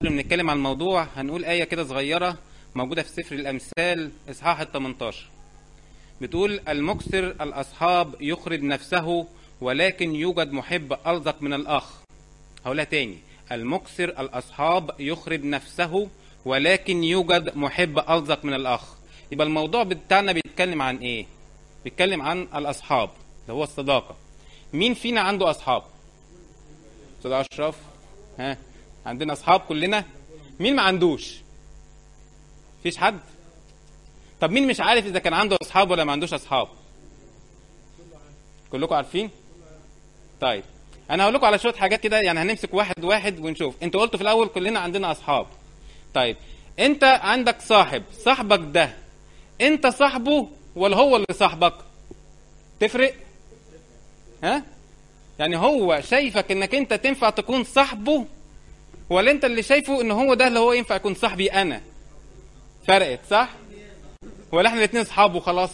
بنتكلم عن الموضوع هنقول آية كده صغيرة موجودة في سفر الأمثال إصحاح ال 18 بتقول المكسر الأصحاب يخرج نفسه ولكن يوجد محب ألزق من الأخ هقولها تاني المكسر الأصحاب يخرج نفسه ولكن يوجد محب ألزق من الأخ يبقى الموضوع بتاعنا بيتكلم عن إيه؟ بيتكلم عن الأصحاب اللي هو الصداقة مين فينا عنده أصحاب؟ أستاذ أشرف ها عندنا أصحاب كلنا مين ما عندوش؟ فيش حد؟ طب مين مش عارف إذا كان عنده أصحاب ولا ما عندوش أصحاب؟ كلكم عارفين؟ طيب انا هقول لكم على شويه حاجات كده يعني هنمسك واحد واحد ونشوف انتوا قلتوا في الاول كلنا عندنا اصحاب طيب انت عندك صاحب صاحبك ده انت صاحبه ولا هو اللي صاحبك تفرق ها يعني هو شايفك انك انت تنفع تكون صاحبه ولا انت اللي شايفه ان هو ده اللي هو ينفع يكون صاحبي انا فرقت صح ولا احنا الاثنين اصحاب وخلاص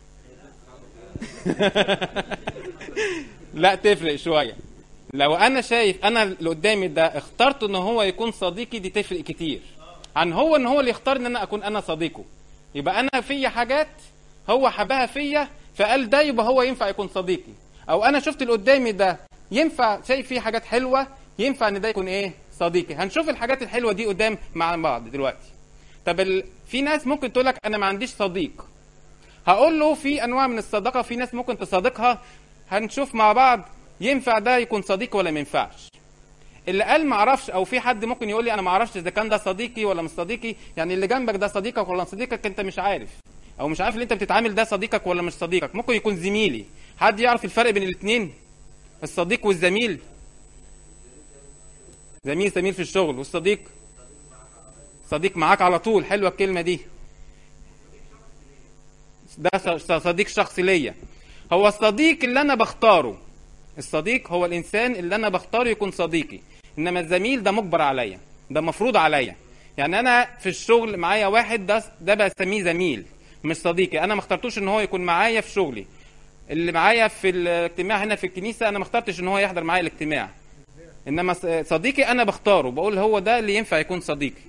لا تفرق شويه لو انا شايف انا اللي قدامي ده اخترت ان هو يكون صديقي دي تفرق كتير عن هو ان هو اللي يختار ان انا اكون انا صديقه يبقى انا فيا حاجات هو حبها فيا فقال ده يبقى هو ينفع يكون صديقي او انا شفت اللي قدامي ده ينفع شايف فيه حاجات حلوه ينفع ان ده يكون ايه صديقي هنشوف الحاجات الحلوه دي قدام مع بعض دلوقتي طب ال... في ناس ممكن تقول لك انا ما عنديش صديق هقول له في انواع من الصداقه في ناس ممكن تصادقها هنشوف مع بعض ينفع ده يكون صديق ولا ما ينفعش اللي قال ما اعرفش او في حد ممكن يقول لي انا ما اعرفش اذا كان ده صديقي ولا مش صديقي يعني اللي جنبك ده صديقك ولا صديقك انت مش عارف او مش عارف اللي انت بتتعامل ده صديقك ولا مش صديقك ممكن يكون زميلي حد يعرف الفرق بين الاثنين الصديق والزميل زميل زميل في الشغل والصديق صديق معاك على طول حلوه الكلمه دي ده صديق شخصي ليا هو الصديق اللي انا بختاره الصديق هو الانسان اللي انا بختاره يكون صديقي انما الزميل ده مجبر عليا ده مفروض عليا يعني انا في الشغل معايا واحد ده ده بسميه زميل مش صديقي انا ما اخترتوش ان هو يكون معايا في شغلي اللي معايا في الاجتماع هنا في الكنيسه انا ما اخترتش ان هو يحضر معايا الاجتماع انما صديقي انا بختاره بقول هو ده اللي ينفع يكون صديقي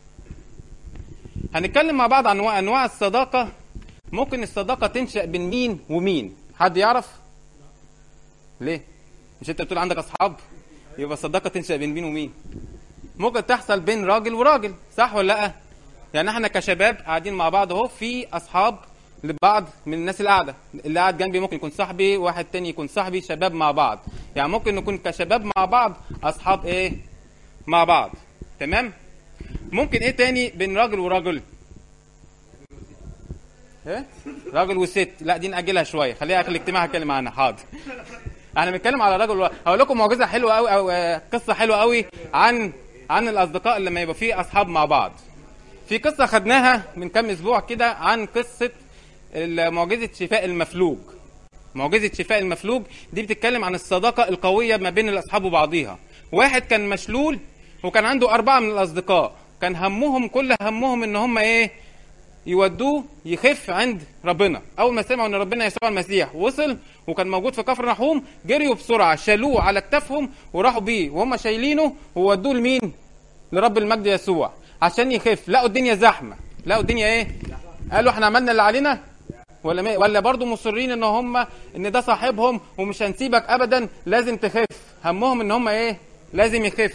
هنتكلم مع بعض عن انواع الصداقه ممكن الصداقه تنشا بين مين ومين حد يعرف ليه مش انت بتقول عندك اصحاب يبقى الصداقه تنشا بين مين ومين ممكن تحصل بين راجل وراجل صح ولا لا يعني احنا كشباب قاعدين مع بعض اهو في اصحاب لبعض من الناس اللي قاعده اللي قاعد جنبي ممكن يكون صاحبي واحد تاني يكون صاحبي شباب مع بعض يعني ممكن نكون كشباب مع بعض اصحاب ايه مع بعض تمام ممكن ايه تاني بين راجل وراجل ايه راجل وست لا دي ناجلها شويه خليها اخر الاجتماع هتكلم عنها حاضر احنا بنتكلم على راجل و... هقول لكم معجزه حلوه قوي او قصه حلوه قوي عن عن الاصدقاء لما يبقى في اصحاب مع بعض في قصه خدناها من كام اسبوع كده عن قصه معجزه شفاء المفلوج معجزه شفاء المفلوج دي بتتكلم عن الصداقه القويه ما بين الاصحاب وبعضيها واحد كان مشلول وكان عنده اربعه من الاصدقاء كان همهم كل همهم ان هم ايه يودوه يخف عند ربنا اول ما سمعوا ان ربنا يسوع المسيح وصل وكان موجود في كفر نحوم جريوا بسرعه شالوه على كتافهم وراحوا بيه وهم شايلينه وودوه لمين لرب المجد يسوع عشان يخف لقوا الدنيا زحمه لقوا الدنيا ايه قالوا احنا عملنا اللي علينا ولا ما ولا برضه مصرين ان هم ان ده صاحبهم ومش هنسيبك ابدا لازم تخف همهم ان هم ايه لازم يخف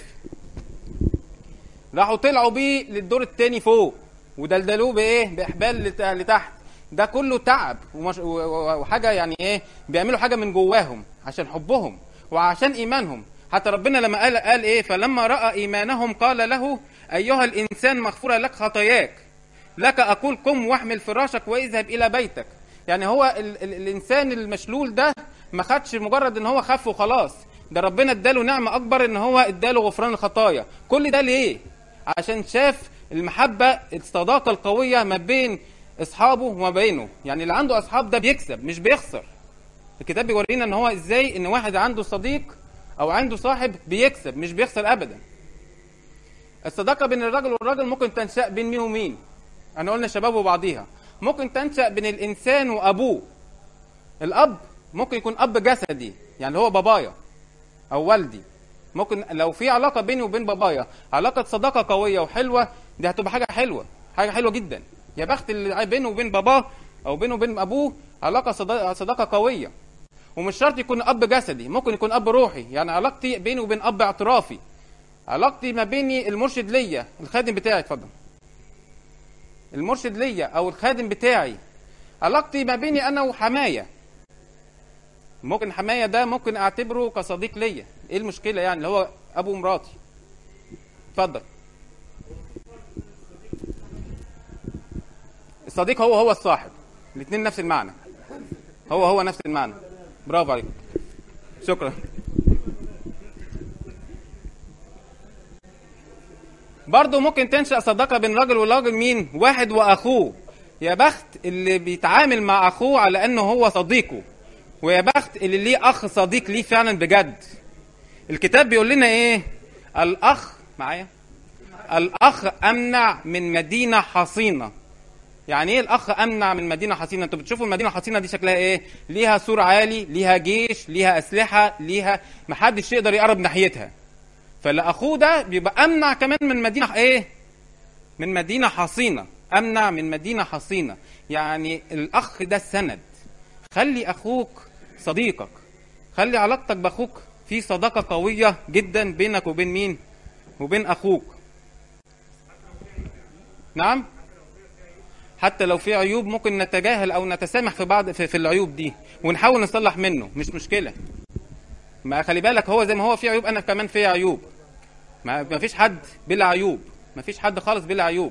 راحوا طلعوا بيه للدور الثاني فوق ودلدلوه بايه باحبال لتحت ده كله تعب ومش وحاجه يعني ايه بيعملوا حاجه من جواهم عشان حبهم وعشان ايمانهم حتى ربنا لما قال قال ايه فلما راى ايمانهم قال له ايها الانسان مغفوره لك خطاياك لك اقول قم واحمل فراشك واذهب الى بيتك يعني هو ال ال الانسان المشلول ده ما خدش مجرد ان هو خف وخلاص ده ربنا اداله نعمه اكبر ان هو اداله غفران الخطايا كل ده ليه عشان شاف المحبة الصداقة القوية ما بين أصحابه وما بينه يعني اللي عنده أصحاب ده بيكسب مش بيخسر الكتاب بيورينا ان هو ازاي ان واحد عنده صديق او عنده صاحب بيكسب مش بيخسر ابدا الصداقة بين الرجل والراجل ممكن تنشأ بين مين ومين انا قلنا شباب وبعضيها ممكن تنشأ بين الانسان وابوه الاب ممكن يكون اب جسدي يعني هو بابايا او والدي ممكن لو في علاقه بيني وبين بابايا علاقه صداقه قويه وحلوه دي هتبقى حاجه حلوه حاجه حلوه جدا يا بخت اللي بينه وبين باباه او بينه وبين ابوه علاقه صدا- صداقه قويه ومش شرط يكون اب جسدي ممكن يكون اب روحي يعني علاقتي بيني وبين اب اعترافي علاقتي ما بيني المرشد ليا الخادم بتاعي اتفضل المرشد ليا او الخادم بتاعي علاقتي ما بيني انا وحمايه ممكن حمايه ده ممكن اعتبره كصديق ليا ايه المشكله يعني اللي هو ابو مراتي اتفضل الصديق هو هو الصاحب الاثنين نفس المعنى هو هو نفس المعنى برافو عليك شكرا برضه ممكن تنشأ صداقة بين راجل وراجل مين؟ واحد وأخوه. يا بخت اللي بيتعامل مع أخوه على إنه هو صديقه. ويا بخت اللي ليه أخ صديق ليه فعلا بجد. الكتاب بيقول لنا إيه؟ الأخ معايا؟ الأخ أمنع من مدينة حصينة. يعني ايه الاخ امنع من مدينه حصينه انتوا بتشوفوا المدينه الحصينه دي شكلها ايه ليها سور عالي ليها جيش ليها اسلحه ليها محدش يقدر يقرب ناحيتها فالاخوه ده بيبقى امنع كمان من مدينه ايه من مدينه حصينه امنع من مدينه حصينه يعني الاخ ده السند خلي اخوك صديقك خلي علاقتك باخوك في صداقه قويه جدا بينك وبين مين وبين اخوك نعم حتى لو في عيوب ممكن نتجاهل او نتسامح في بعض في, في العيوب دي ونحاول نصلح منه مش مشكله ما خلي بالك هو زي ما هو في عيوب انا كمان في عيوب ما ما فيش حد بلا عيوب ما فيش حد خالص بلا عيوب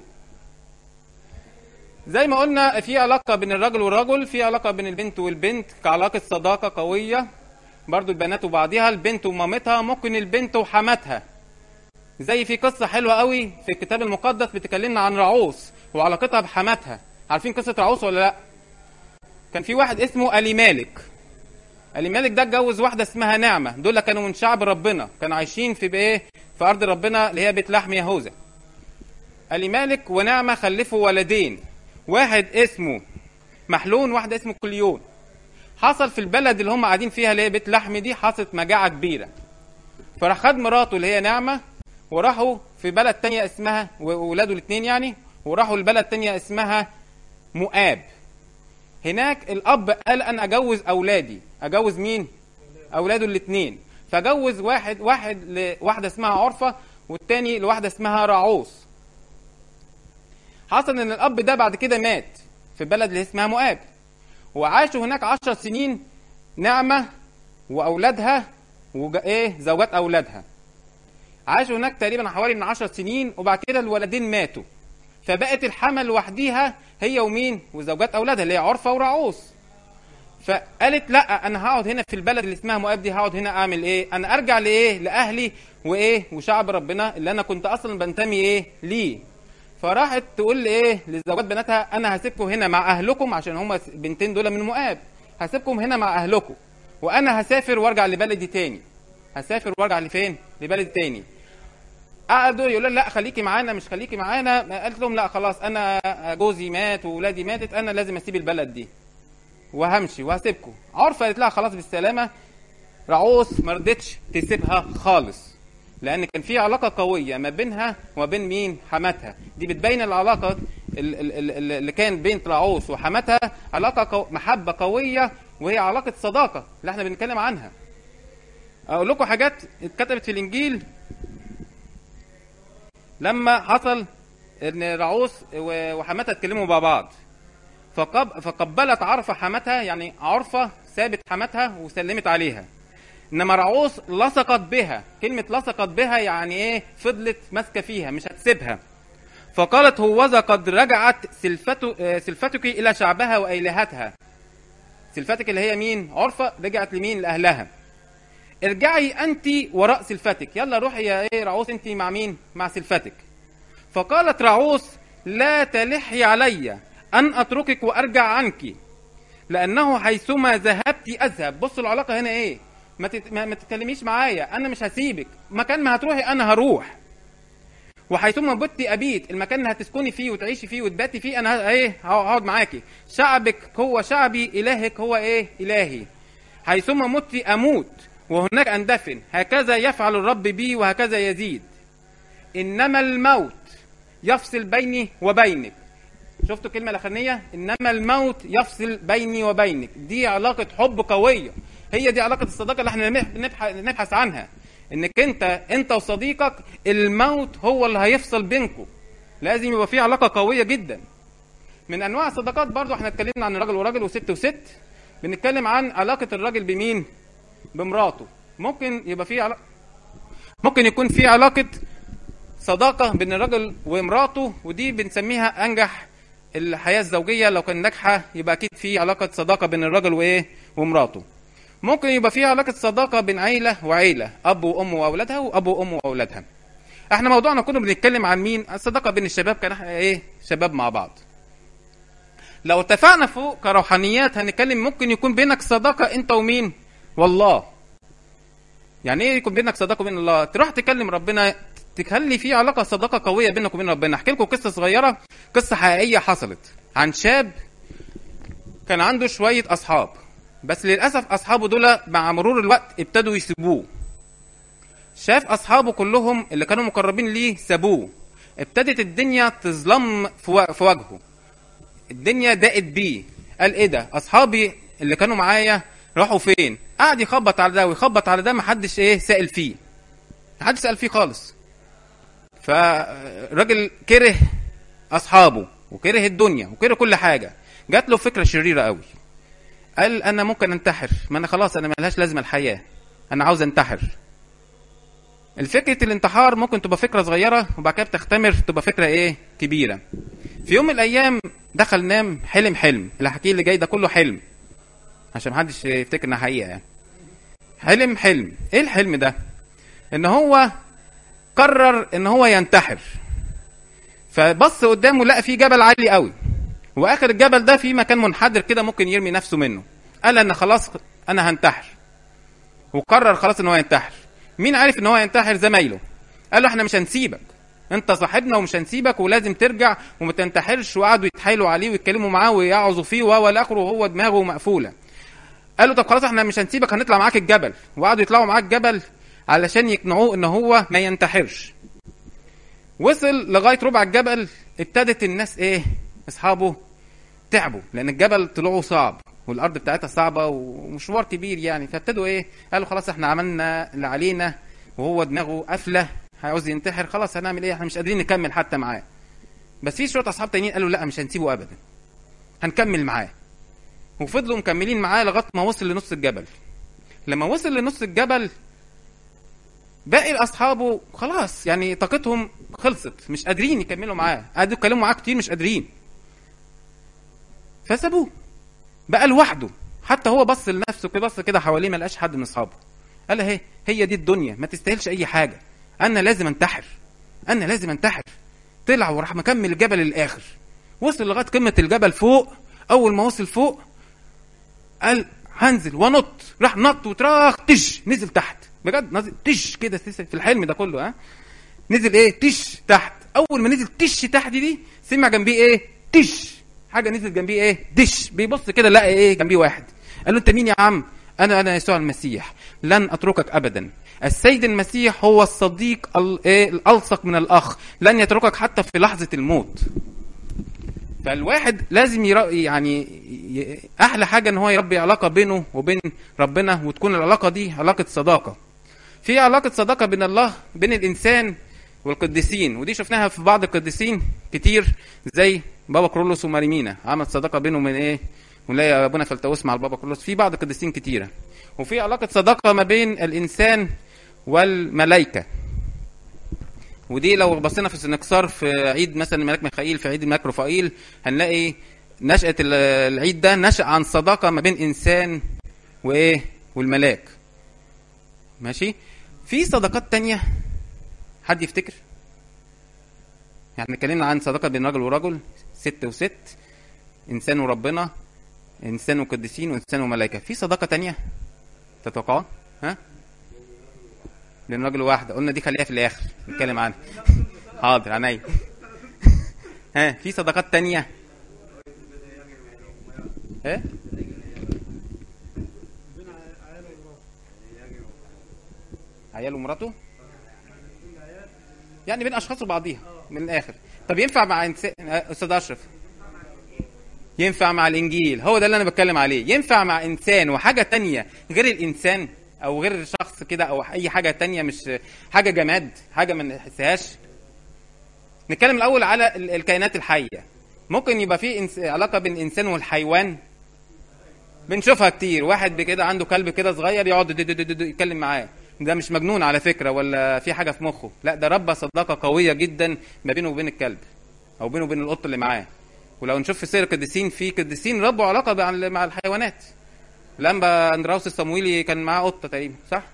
زي ما قلنا في علاقة بين الرجل والرجل في علاقة بين البنت والبنت كعلاقة صداقة قوية برضو البنات وبعضها البنت ومامتها ممكن البنت وحماتها زي في قصة حلوة قوي في الكتاب المقدس بتكلمنا عن رعوس وعلاقتها بحماتها عارفين قصة رعوس ولا لا كان في واحد اسمه ألي مالك ألي مالك ده اتجوز واحدة اسمها نعمة دول كانوا من شعب ربنا كانوا عايشين في بايه في أرض ربنا اللي هي بيت لحم يهوذا ألي مالك ونعمة خلفوا ولدين واحد اسمه محلون واحد اسمه كليون حصل في البلد اللي هم قاعدين فيها اللي هي بيت لحم دي حصلت مجاعة كبيرة فراح خد مراته اللي هي نعمة وراحوا في بلد تانية اسمها وولاده الاثنين يعني وراحوا لبلد تانية اسمها مؤاب هناك الاب قال انا اجوز اولادي اجوز مين اولاده الاثنين فجوز واحد واحد لواحده اسمها عرفه والتاني لواحده اسمها رعوس حصل ان الاب ده بعد كده مات في البلد اللي اسمها مؤاب وعاشوا هناك عشر سنين نعمه واولادها وايه زوجات اولادها عاشوا هناك تقريبا حوالي من عشر سنين وبعد كده الولدين ماتوا فبقت الحمل لوحديها هي ومين وزوجات اولادها اللي هي عرفه ورعوس فقالت لا انا هقعد هنا في البلد اللي اسمها مؤاب دي هقعد هنا اعمل ايه انا ارجع لايه لاهلي وايه وشعب ربنا اللي انا كنت اصلا بنتمي ايه ليه فراحت تقول ايه لزوجات بناتها انا هسيبكم هنا مع اهلكم عشان هما بنتين دول من مؤاب هسيبكم هنا مع اهلكم وانا هسافر وارجع لبلدي تاني هسافر وارجع لفين لبلد تاني قعدوا يقولوا لا خليكي معانا مش خليكي معانا قالت لهم لا خلاص انا جوزي مات واولادي ماتت انا لازم اسيب البلد دي وهمشي وهسيبكم عرفه قالت لها خلاص بالسلامه رعوس ما رضتش تسيبها خالص لان كان في علاقه قويه ما بينها وما بين مين حماتها دي بتبين العلاقه اللي كان بين رعوس وحماتها علاقه قو... محبه قويه وهي علاقه صداقه اللي احنا بنتكلم عنها اقول لكم حاجات اتكتبت في الانجيل لما حصل ان رعوس وحماتها اتكلموا مع بعض فقب فقبلت عرفه حماتها يعني عرفه سابت حماتها وسلمت عليها انما رعوس لصقت بها كلمه لصقت بها يعني ايه فضلت ماسكه فيها مش هتسيبها فقالت هوذا قد رجعت سلفته سلفتك الى شعبها والهتها سلفتك اللي هي مين عرفه رجعت لمين لاهلها ارجعي انت وراء سلفتك يلا روحي يا ايه رعوس انت مع مين مع سلفتك فقالت رعوس لا تلحي علي ان اتركك وارجع عنك لانه حيثما ذهبت اذهب بصوا العلاقه هنا ايه ما, تت... ما... ما تتكلميش معايا انا مش هسيبك مكان ما هتروحي انا هروح وحيثما بت ابيت المكان اللي هتسكني فيه وتعيشي فيه وتباتي فيه انا ايه هقعد معاكي شعبك هو شعبي الهك هو ايه الهي حيثما مت اموت وهناك أندفن هكذا يفعل الرب بي وهكذا يزيد إنما الموت يفصل بيني وبينك شفتوا الكلمة الأخرانية إنما الموت يفصل بيني وبينك دي علاقة حب قوية هي دي علاقة الصداقة اللي احنا نبح- نبحث عنها إنك أنت أنت وصديقك الموت هو اللي هيفصل بينكم لازم يبقى في علاقة قوية جدا من أنواع الصداقات برضو احنا اتكلمنا عن راجل وراجل وست وست بنتكلم عن علاقة الراجل بمين بمراته ممكن يبقى في علاقة ممكن يكون في علاقة صداقة بين الرجل ومراته ودي بنسميها أنجح الحياة الزوجية لو كان ناجحة يبقى أكيد في علاقة صداقة بين الرجل وإيه ومراته ممكن يبقى في علاقة صداقة بين عيلة وعيلة أب وأم وأولادها وأب وأم وأولادها احنا موضوعنا كنا بنتكلم عن مين الصداقة بين الشباب كان احنا ايه شباب مع بعض لو اتفقنا فوق كروحانيات هنتكلم ممكن يكون بينك صداقة انت ومين والله يعني ايه يكون بينك صداقة بين الله تروح تكلم ربنا تخلي في علاقة صداقة قوية بينك وبين ربنا احكي لكم قصة صغيرة قصة حقيقية حصلت عن شاب كان عنده شوية أصحاب بس للأسف أصحابه دول مع مرور الوقت ابتدوا يسيبوه شاف أصحابه كلهم اللي كانوا مقربين ليه سابوه ابتدت الدنيا تظلم في و- في وجهه الدنيا ضاقت بيه قال ايه ده اصحابي اللي كانوا معايا راحوا فين قعد يخبط على ده ويخبط على ده محدش ايه سائل فيه محدش سأل فيه خالص فالراجل كره اصحابه وكره الدنيا وكره كل حاجه جات له فكره شريره قوي قال انا ممكن انتحر ما انا خلاص انا ملهاش لازمه الحياه انا عاوز انتحر الفكرة الانتحار ممكن تبقى فكرة صغيرة وبعد كده بتختمر تبقى فكرة ايه كبيرة في يوم من الايام دخل نام حلم حلم الحكي اللي جاي ده كله حلم عشان محدش يفتكر انها حقيقة يعني حلم حلم ايه الحلم ده ان هو قرر ان هو ينتحر فبص قدامه لقى فيه جبل عالي قوي واخر الجبل ده في مكان منحدر كده ممكن يرمي نفسه منه قال انا خلاص انا هنتحر وقرر خلاص ان هو ينتحر مين عارف ان هو ينتحر زمايله قال له احنا مش هنسيبك انت صاحبنا ومش هنسيبك ولازم ترجع وما تنتحرش وقعدوا يتحايلوا عليه ويتكلموا معاه ويعظوا فيه وهو الاخر وهو دماغه مقفوله قال له طب خلاص احنا مش هنسيبك هنطلع معاك الجبل وقعدوا يطلعوا معاك الجبل علشان يقنعوه ان هو ما ينتحرش وصل لغايه ربع الجبل ابتدت الناس ايه اصحابه تعبوا لان الجبل طلوعه صعب والارض بتاعتها صعبه ومشوار كبير يعني فابتدوا ايه قالوا خلاص احنا عملنا اللي علينا وهو دماغه قافله عاوز ينتحر خلاص هنعمل ايه احنا مش قادرين نكمل حتى معاه بس في شويه اصحاب تانيين قالوا لا مش هنسيبه ابدا هنكمل معاه وفضلوا مكملين معاه لغايه ما وصل لنص الجبل لما وصل لنص الجبل باقي اصحابه خلاص يعني طاقتهم خلصت مش قادرين يكملوا معاه قعدوا يتكلموا معاه كتير مش قادرين فسابوه بقى لوحده حتى هو بص لنفسه كده بص كده حواليه ما لقاش حد من اصحابه قال اهي هي دي الدنيا ما تستاهلش اي حاجه انا لازم انتحر انا لازم انتحر طلع وراح مكمل الجبل للاخر وصل لغايه قمه الجبل فوق اول ما وصل فوق قال هنزل ونط راح نط وتراخ تش نزل تحت بجد نزل تش كده في الحلم ده كله ها نزل ايه تش تحت اول ما نزل تش تحت دي سمع جنبيه ايه تش حاجه نزل جنبيه ايه دش بيبص كده لقى ايه جنبيه واحد قال له انت مين يا عم انا انا يسوع المسيح لن اتركك ابدا السيد المسيح هو الصديق ال- إيه الالصق من الاخ لن يتركك حتى في لحظه الموت فالواحد لازم يرا يعني ي- احلى حاجه ان هو يربي علاقه بينه وبين ربنا وتكون العلاقه دي علاقه صداقه في علاقه صداقه بين الله بين الانسان والقديسين ودي شفناها في بعض القديسين كتير زي بابا كرولوس وماريمينا عمل صداقه بينهم من ايه ونلاقي ابونا فلتوس مع البابا كرولوس في بعض القديسين كتيره وفي علاقه صداقه ما بين الانسان والملائكه ودي لو بصينا في السنكسار في عيد مثلا الملاك ميخائيل في عيد الملاك رفائيل هنلاقي نشأة ال- العيد ده نشأ عن صداقة ما بين إنسان وإيه والملاك ماشي في صداقات تانية حد يفتكر يعني اتكلمنا عن صداقة بين رجل ورجل ست وست إنسان وربنا إنسان وقديسين وإنسان وملائكة في صداقة تانية تتوقعوا ها بين راجل وواحدة قلنا دي خليها في الآخر نتكلم عنها حاضر عينيا ها في صداقات تانية ايه عيال ومراته يعني بين اشخاص وبعضيها من الاخر طب ينفع مع انسان استاذ اشرف ينفع مع الانجيل هو ده اللي انا بتكلم عليه ينفع مع انسان وحاجه تانية غير الانسان او غير شخص كده او اي حاجه تانية مش حاجه جماد حاجه ما نحسهاش نتكلم الاول على ال- الكائنات الحيه ممكن يبقى في إنس... علاقه بين الانسان والحيوان بنشوفها كتير واحد كده عنده كلب كده صغير يقعد دو- دو- دو- دو- يتكلم معاه ده مش مجنون على فكره ولا في حاجه في مخه لا ده ربى صداقه قويه جدا ما بينه وبين الكلب او بينه وبين القط اللي معاه ولو نشوف في سير القديسين في قديسين ربوا علاقه مع ال- مع الحيوانات لما اندراوس الصمويلي كان معاه قطه تقريبا صح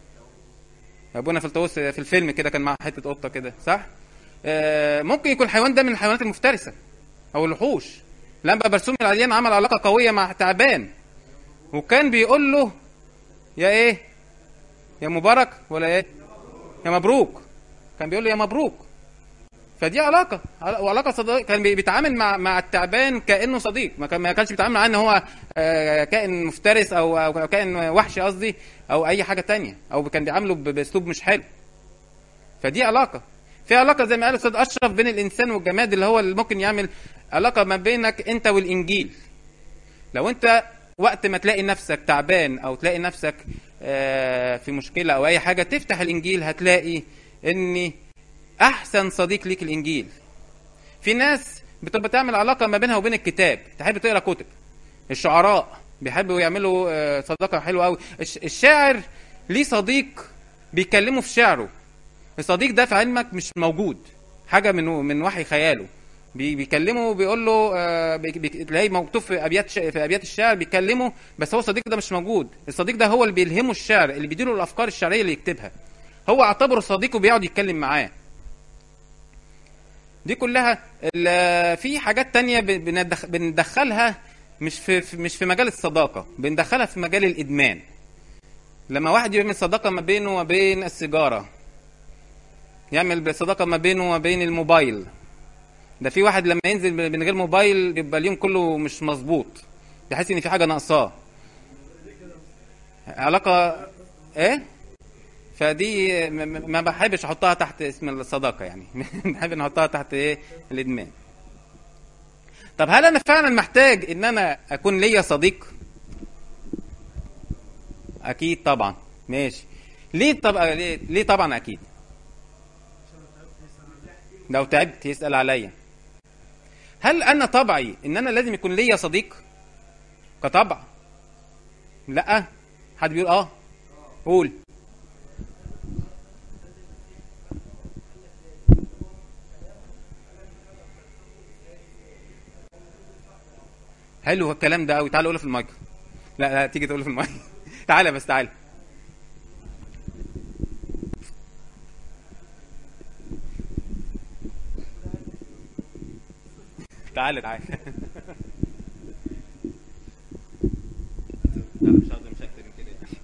ابونا فلتوس في الفيلم كده كان معاه حته قطه كده صح آه، ممكن يكون الحيوان ده من الحيوانات المفترسه او الوحوش لما برسوم العليان عمل علاقه قويه مع تعبان وكان بيقول له يا ايه يا مبارك ولا ايه يا مبروك كان بيقول له يا مبروك فدي علاقه عل- وعلاقه صديق كان بي- بيتعامل مع مع التعبان كانه صديق ما كان ما كانش بيتعامل معاه ان هو آه، كائن مفترس او او كائن وحشي قصدي او اي حاجه تانية او كان بيعامله ب- باسلوب مش حلو فدي علاقه في علاقه زي ما قال الاستاذ اشرف بين الانسان والجماد اللي هو اللي ممكن يعمل علاقه ما بينك انت والانجيل لو انت وقت ما تلاقي نفسك تعبان او تلاقي نفسك آه، في مشكله او اي حاجه تفتح الانجيل هتلاقي ان احسن صديق ليك الانجيل في ناس بتبقى تعمل علاقه ما بينها وبين الكتاب تحب تقرا كتب الشعراء بيحبوا يعملوا آه، صداقه حلوه قوي الشاعر ليه صديق بيكلمه في شعره الصديق ده في علمك مش موجود حاجه من من وحي خياله بي- بيكلمه بيقول له آه، بي- بي- تلاقيه مكتوب في ابيات ش- في ابيات الشعر بيكلمه بس هو الصديق ده مش موجود الصديق ده هو اللي بيلهمه الشعر اللي بيديله الافكار الشعريه اللي يكتبها هو اعتبره صديق وبيقعد يتكلم معاه دي كلها ال- في حاجات تانية ب- بندخ- بندخلها مش في في- مش في مجال الصداقة بندخلها في مجال الإدمان لما واحد يعمل صداقة ما بينه وما بين السيجارة يعمل صداقة ما بينه وما بين الموبايل ده في واحد لما ينزل من غير موبايل بيبقى اليوم كله مش مظبوط بيحس ان في حاجة ناقصاه علاقة ايه فدي م- م- ما بحبش احطها تحت اسم الصداقه يعني بحب نحطها تحت ايه الادمان طب هل انا فعلا محتاج ان انا اكون ليا صديق اكيد طبعا ماشي ليه طبعا ليه, ليه طبعا اكيد لو تعبت يسال عليا هل انا طبعي ان انا لازم يكون ليا صديق كطبع لا حد بيقول اه قول حلو الكلام ده قوي تعال قوله في المايك لا لا تيجي تقوله في المايك تعالى بس تعالى تعالى تعالى لا مش قصدي مش اكتر من كده يعني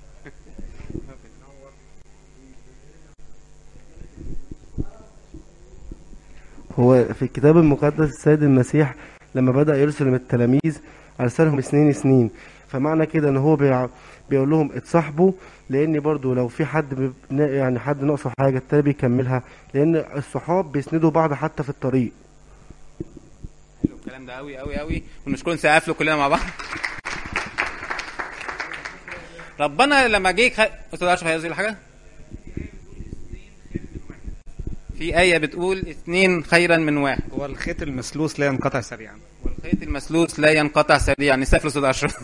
هو في الكتاب المقدس السيد المسيح لما بدأ يرسل التلاميذ أرسلهم سنين سنين فمعنى كده ان هو بيع... بيقول لهم اتصاحبوا لان برضو لو في حد بي... يعني حد ناقصه حاجه التاني بيكملها لان الصحاب بيسندوا بعض حتى في الطريق حلو الكلام ده قوي قوي قوي ونشكر نسقف له كلنا مع بعض ربنا لما جه خ... استاذ اشرف عايز يقول حاجه في آية بتقول اثنين خيرا من واحد والخيط المسلوس لا ينقطع سريعا والخيط المسلوس لا ينقطع سريعا نسقف لاستاذ اشرف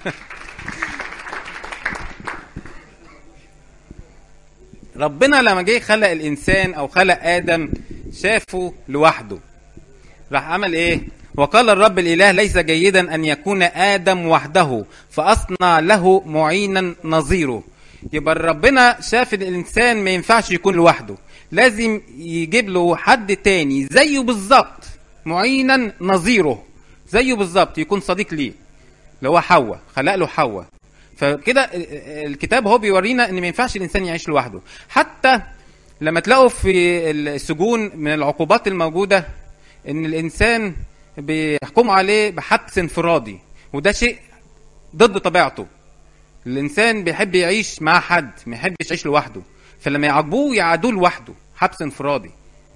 ربنا لما جه خلق الانسان او خلق ادم شافه لوحده راح عمل ايه وقال الرب الاله ليس جيدا ان يكون ادم وحده فاصنع له معينا نظيره يبقى ربنا شاف ان الانسان ما ينفعش يكون لوحده لازم يجيب له حد تاني زيه بالظبط معينا نظيره زيه بالظبط يكون صديق ليه اللي هو حواء خلق له حواء فكده الكتاب هو بيورينا ان ما ينفعش الانسان يعيش لوحده حتى لما تلاقوا في السجون من العقوبات الموجوده ان الانسان بيحكموا عليه بحبس انفرادي وده شيء ضد طبيعته الانسان بيحب يعيش مع حد ما يحبش يعيش لوحده فلما يعاقبوه يعادوه لوحده حبس انفرادي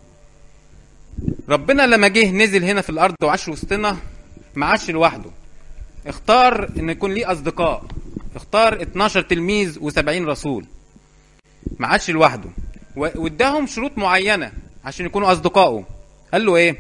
ربنا لما جه نزل هنا في الارض وعاش وسطنا ما عاش لوحده اختار ان يكون ليه اصدقاء اختار 12 تلميذ و70 رسول ما عادش لوحده و- واداهم شروط معينه عشان يكونوا اصدقائه قال له ايه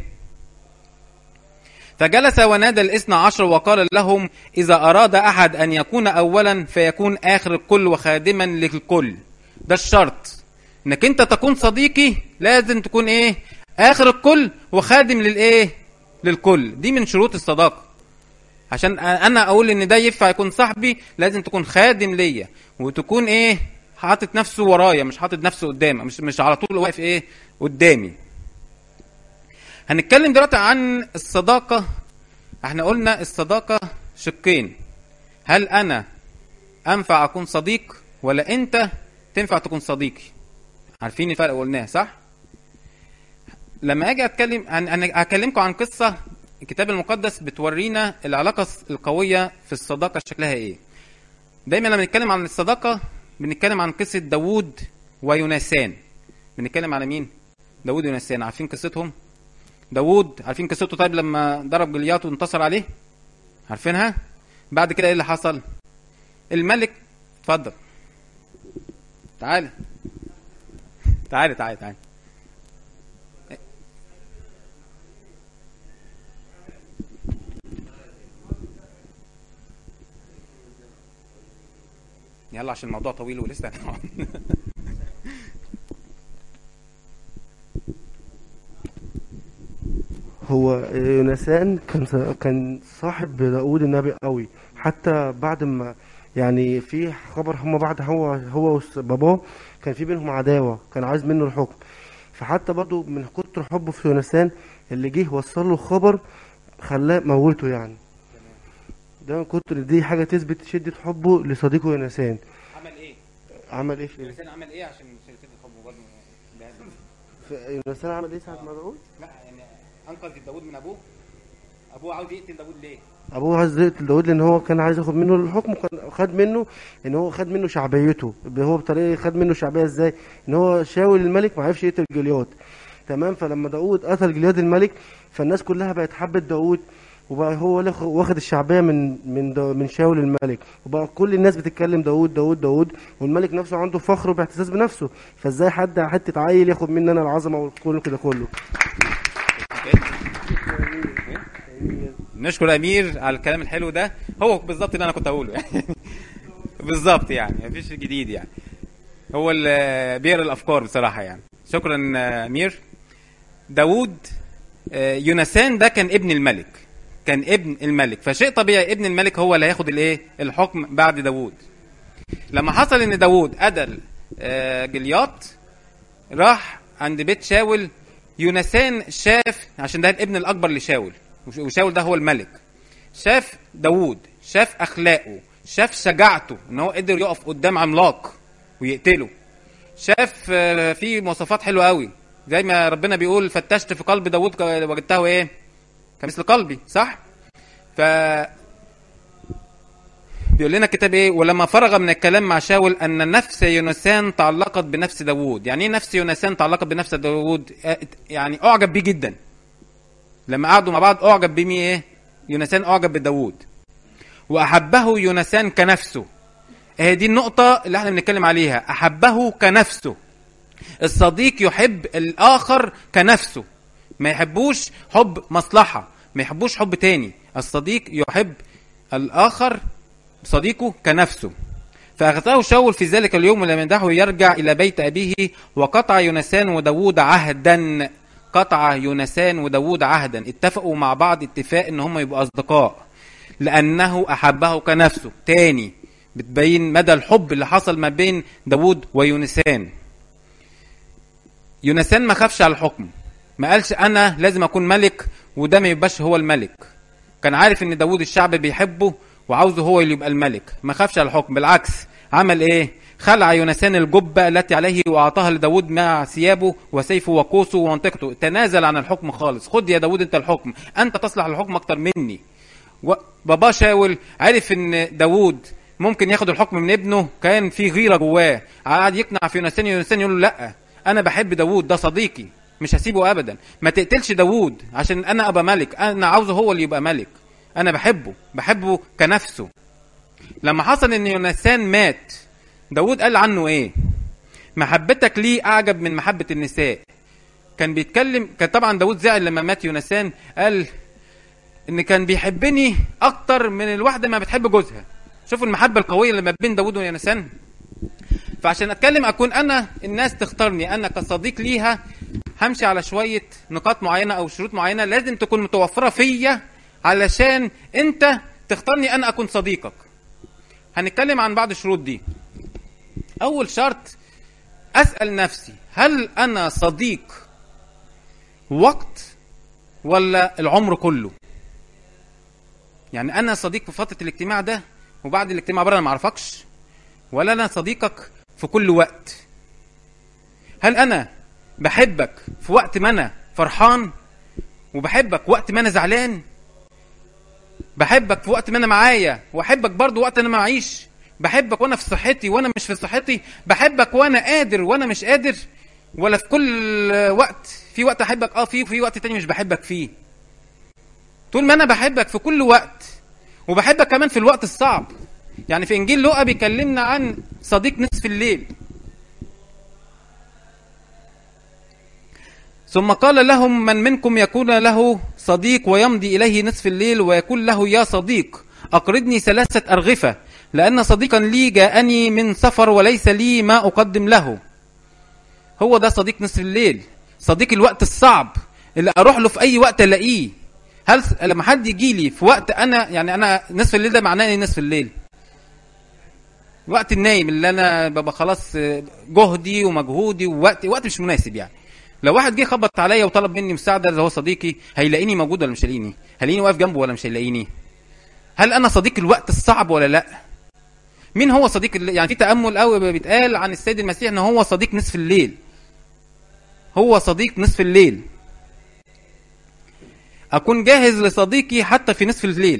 فجلس ونادى الاثنى عشر وقال لهم إذا أراد أحد أن يكون أولا فيكون آخر الكل وخادما للكل ده الشرط إنك أنت تكون صديقي لازم تكون إيه آخر الكل وخادم للإيه للكل دي من شروط الصداقة عشان أنا أقول إن ده ينفع يكون صاحبي لازم تكون خادم ليا وتكون إيه حاطط نفسه ورايا مش حاطط نفسه قدامي مش مش على طول واقف إيه قدامي هنتكلم دلوقتي عن الصداقة احنا قلنا الصداقة شقين هل انا انفع اكون صديق ولا انت تنفع تكون صديقي عارفين الفرق قلناه صح لما اجي اتكلم انا أنا هكلمكم عن قصة الكتاب المقدس بتورينا العلاقة القوية في الصداقة شكلها ايه دايما لما نتكلم عن الصداقة بنتكلم عن قصة داوود ويونسان بنتكلم على مين داوود ويونسان عارفين قصتهم داوود عارفين قصته طيب لما ضرب جليات وانتصر عليه عارفينها بعد كده ايه اللي حصل الملك اتفضل تعالى تعالى تعالى تعالى يلا عشان الموضوع طويل ولسه هنقعد. هو يونسان كان كان صاحب داود النبي قوي حتى بعد ما يعني في خبر هم بعد هو هو وباباه كان في بينهم عداوه كان عايز منه الحكم فحتى برضو من كتر حبه في يونسان اللي جه وصل له الخبر خلاه موته يعني ده من كتر دي حاجه تثبت شده حبه لصديقه يونسان عمل ايه؟ عمل ايه في الانسان عمل ايه عشان شركه الحب برضه في- يونسان عمل ايه ساعه ما داود لا يعني انقذ داوود من ابوه ابوه عاوز يقتل داوود ليه؟ ابوه عايز يقتل داود لان هو كان عايز ياخد منه الحكم كان خد منه ان هو خد منه شعبيته هو بطريقه خد منه شعبيه ازاي ان هو شاول الملك ما عرفش يقتل جوليات تمام فلما داود قتل جوليات الملك فالناس كلها بقت حبت داود وبقى هو اللي واخد الشعبيه من من دا من شاول الملك وبقى كل الناس بتتكلم داود داود داود والملك نفسه عنده فخر وباعتزاز بنفسه فازاي حد حته عيل ياخد مني انا العظمه والكل كده كله نشكر امير على الكلام الحلو ده هو بالظبط اللي انا كنت اقوله يعني بالظبط يعني مفيش جديد يعني هو اللي بيقرا الافكار بصراحه يعني شكرا آه، امير داوود آه، يونسان ده كان ابن الملك كان ابن الملك فشيء طبيعي ابن الملك هو اللي هياخد الايه الحكم بعد داوود لما حصل ان داوود قتل آه، جليات راح عند بيت شاول يونسان شاف عشان ده الابن الاكبر لشاول وش- وشاول ده هو الملك شاف داوود شاف اخلاقه شاف شجاعته ان هو قدر يقف قدام عملاق ويقتله شاف آه، في مواصفات حلوه قوي زي ما ربنا بيقول فتشت في قلب داوود ك- وجدته ايه كمثل قلبي صح ف بيقول لنا الكتاب ايه ولما فرغ من الكلام مع شاول ان نفس يونسان تعلقت بنفس داوود يعني ايه نفس يونسان تعلقت بنفس داوود آه، يعني اعجب بيه جدا لما قعدوا مع بعض اعجب بمين ايه يونسان اعجب بداوود واحبه يونسان كنفسه هي دي النقطة اللي احنا بنتكلم عليها احبه كنفسه الصديق يحب الاخر كنفسه ما يحبوش حب مصلحة ما يحبوش حب تاني الصديق يحب الاخر صديقه كنفسه فأخذه شاول في ذلك اليوم ولم يدعه يرجع إلى بيت أبيه وقطع يونسان وداود عهدا قطع يونسان وداود عهدا اتفقوا مع بعض اتفاق ان هم يبقوا أصدقاء لأنه أحبه كنفسه تاني بتبين مدى الحب اللي حصل ما بين داود ويونسان يونسان ما خافش على الحكم ما قالش أنا لازم أكون ملك وده ما يبقاش هو الملك كان عارف ان داوود الشعب بيحبه وعاوزه هو اللي يبقى الملك ما خافش على الحكم بالعكس عمل ايه خلع يونسان الجبة التي عليه وأعطاها لداود مع ثيابه وسيفه وقوسه ومنطقته تنازل عن الحكم خالص خد يا داود انت الحكم انت تصلح الحكم اكتر مني و- بابا شاول عرف ان داوود ممكن ياخد الحكم من ابنه كان في غيره جواه قعد يقنع في يونسان يونسان يقول له لا انا بحب داوود ده صديقي مش هسيبه ابدا ما تقتلش داوود عشان انا ابقى ملك انا عاوزه هو اللي يبقى ملك انا بحبه بحبه كنفسه لما حصل ان يونسان مات داوود قال عنه ايه محبتك ليه اعجب من محبه النساء كان بيتكلم كان طبعا داوود زعل لما مات يونسان قال ان كان بيحبني اكتر من الواحده ما بتحب جوزها شوفوا المحبه القويه اللي ما بين داوود ويونسان فعشان اتكلم اكون انا الناس تختارني انا كصديق ليها همشي على شويه نقاط معينه او شروط معينه لازم تكون متوفره فيا علشان انت تختارني انا اكون صديقك هنتكلم عن بعض الشروط دي اول شرط اسال نفسي هل انا صديق وقت ولا العمر كله يعني انا صديق في فتره الاجتماع ده وبعد الاجتماع بره انا ما اعرفكش ولا انا صديقك في كل وقت هل انا بحبك في وقت ما انا فرحان وبحبك وقت ما انا زعلان بحبك في وقت ما انا معايا واحبك برضو وقت انا معيش بحبك وانا في صحتي وانا مش في صحتي بحبك وانا قادر وانا مش قادر ولا في كل وقت في وقت احبك اه فيه وفي وقت تاني مش بحبك فيه طول ما انا بحبك في كل وقت وبحبك كمان في الوقت الصعب يعني في انجيل لوقا بيكلمنا عن صديق نصف الليل ثم قال لهم من منكم يكون له صديق ويمضي اليه نصف الليل ويقول له يا صديق اقرضني ثلاثه ارغفه لان صديقا لي جاءني من سفر وليس لي ما اقدم له هو ده صديق نصف الليل صديق الوقت الصعب اللي اروح له في اي وقت الاقيه هل لما حد يجي لي في وقت انا يعني انا نصف الليل ده معناه ايه نصف الليل وقت النايم اللي انا ببقى خلاص جهدي ومجهودي ووقتي وقت مش مناسب يعني لو واحد جه خبط عليا وطلب مني مساعده اللي هو صديقي هيلاقيني موجود ولا مش هيلاقيني هيلاقيني واقف جنبه ولا مش هيلاقيني هل انا صديق الوقت الصعب ولا لا مين هو صديق الليل؟ يعني في تامل قوي بيتقال عن السيد المسيح ان هو صديق نصف الليل هو صديق نصف الليل اكون جاهز لصديقي حتى في نصف الليل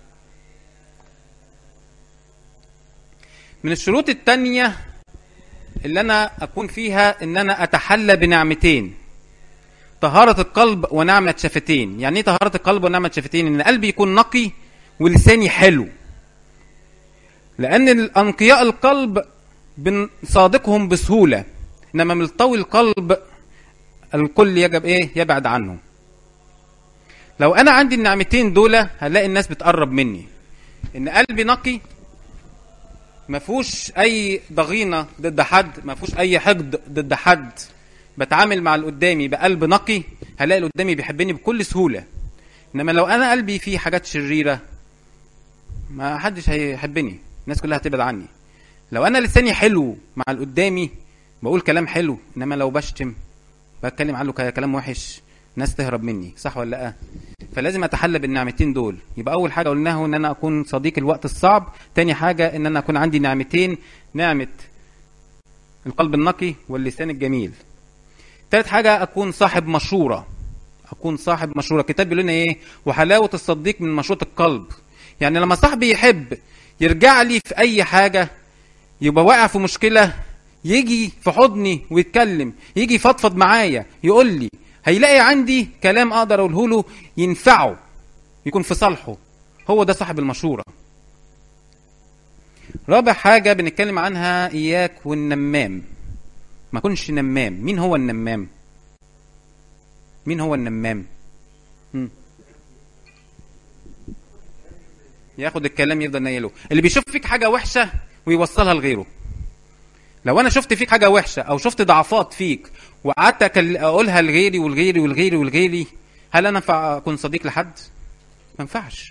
من الشروط التانية اللي انا اكون فيها ان انا اتحلى بنعمتين طهارة القلب ونعمة شفتين يعني ايه طهارة القلب ونعمة شفتين ان قلبي يكون نقي ولساني حلو لان الانقياء القلب بنصادقهم بسهولة انما ملطوي القلب الكل يجب ايه يبعد عنه لو انا عندي النعمتين دول هلاقي الناس بتقرب مني ان قلبي نقي ما فيهوش اي ضغينه ضد حد ما فيهوش اي حقد ضد حد بتعامل مع اللي قدامي بقلب نقي هلاقي اللي قدامي بيحبني بكل سهوله انما لو انا قلبي فيه حاجات شريره ما حدش هيحبني الناس كلها هتبعد عني لو انا لساني حلو مع اللي قدامي بقول كلام حلو انما لو بشتم بتكلم عنه كلام وحش ناس تهرب مني صح ولا لا فلازم اتحلى بالنعمتين دول يبقى اول حاجه قلناها ان انا اكون صديق الوقت الصعب تاني حاجه ان انا اكون عندي نعمتين نعمه القلب النقي واللسان الجميل تالت حاجه اكون صاحب مشوره اكون صاحب مشوره الكتاب بيقول لنا ايه وحلاوه الصديق من مشوره القلب يعني لما صاحبي يحب يرجع لي في اي حاجه يبقى واقع في مشكله يجي في حضني ويتكلم يجي يفضفض معايا يقول لي هيلاقي عندي كلام اقدر اقوله له ينفعه يكون في صالحه هو ده صاحب المشوره رابع حاجه بنتكلم عنها اياك والنمام ما كنش نمام مين هو النمام مين هو النمام مم. ياخد الكلام يفضل نايله اللي بيشوف فيك حاجه وحشه ويوصلها لغيره لو انا شفت فيك حاجه وحشه او شفت ضعفات فيك وقعدت اقولها لغيري ولغيري ولغيري ولغيري هل انا ينفع اكون صديق لحد ما ينفعش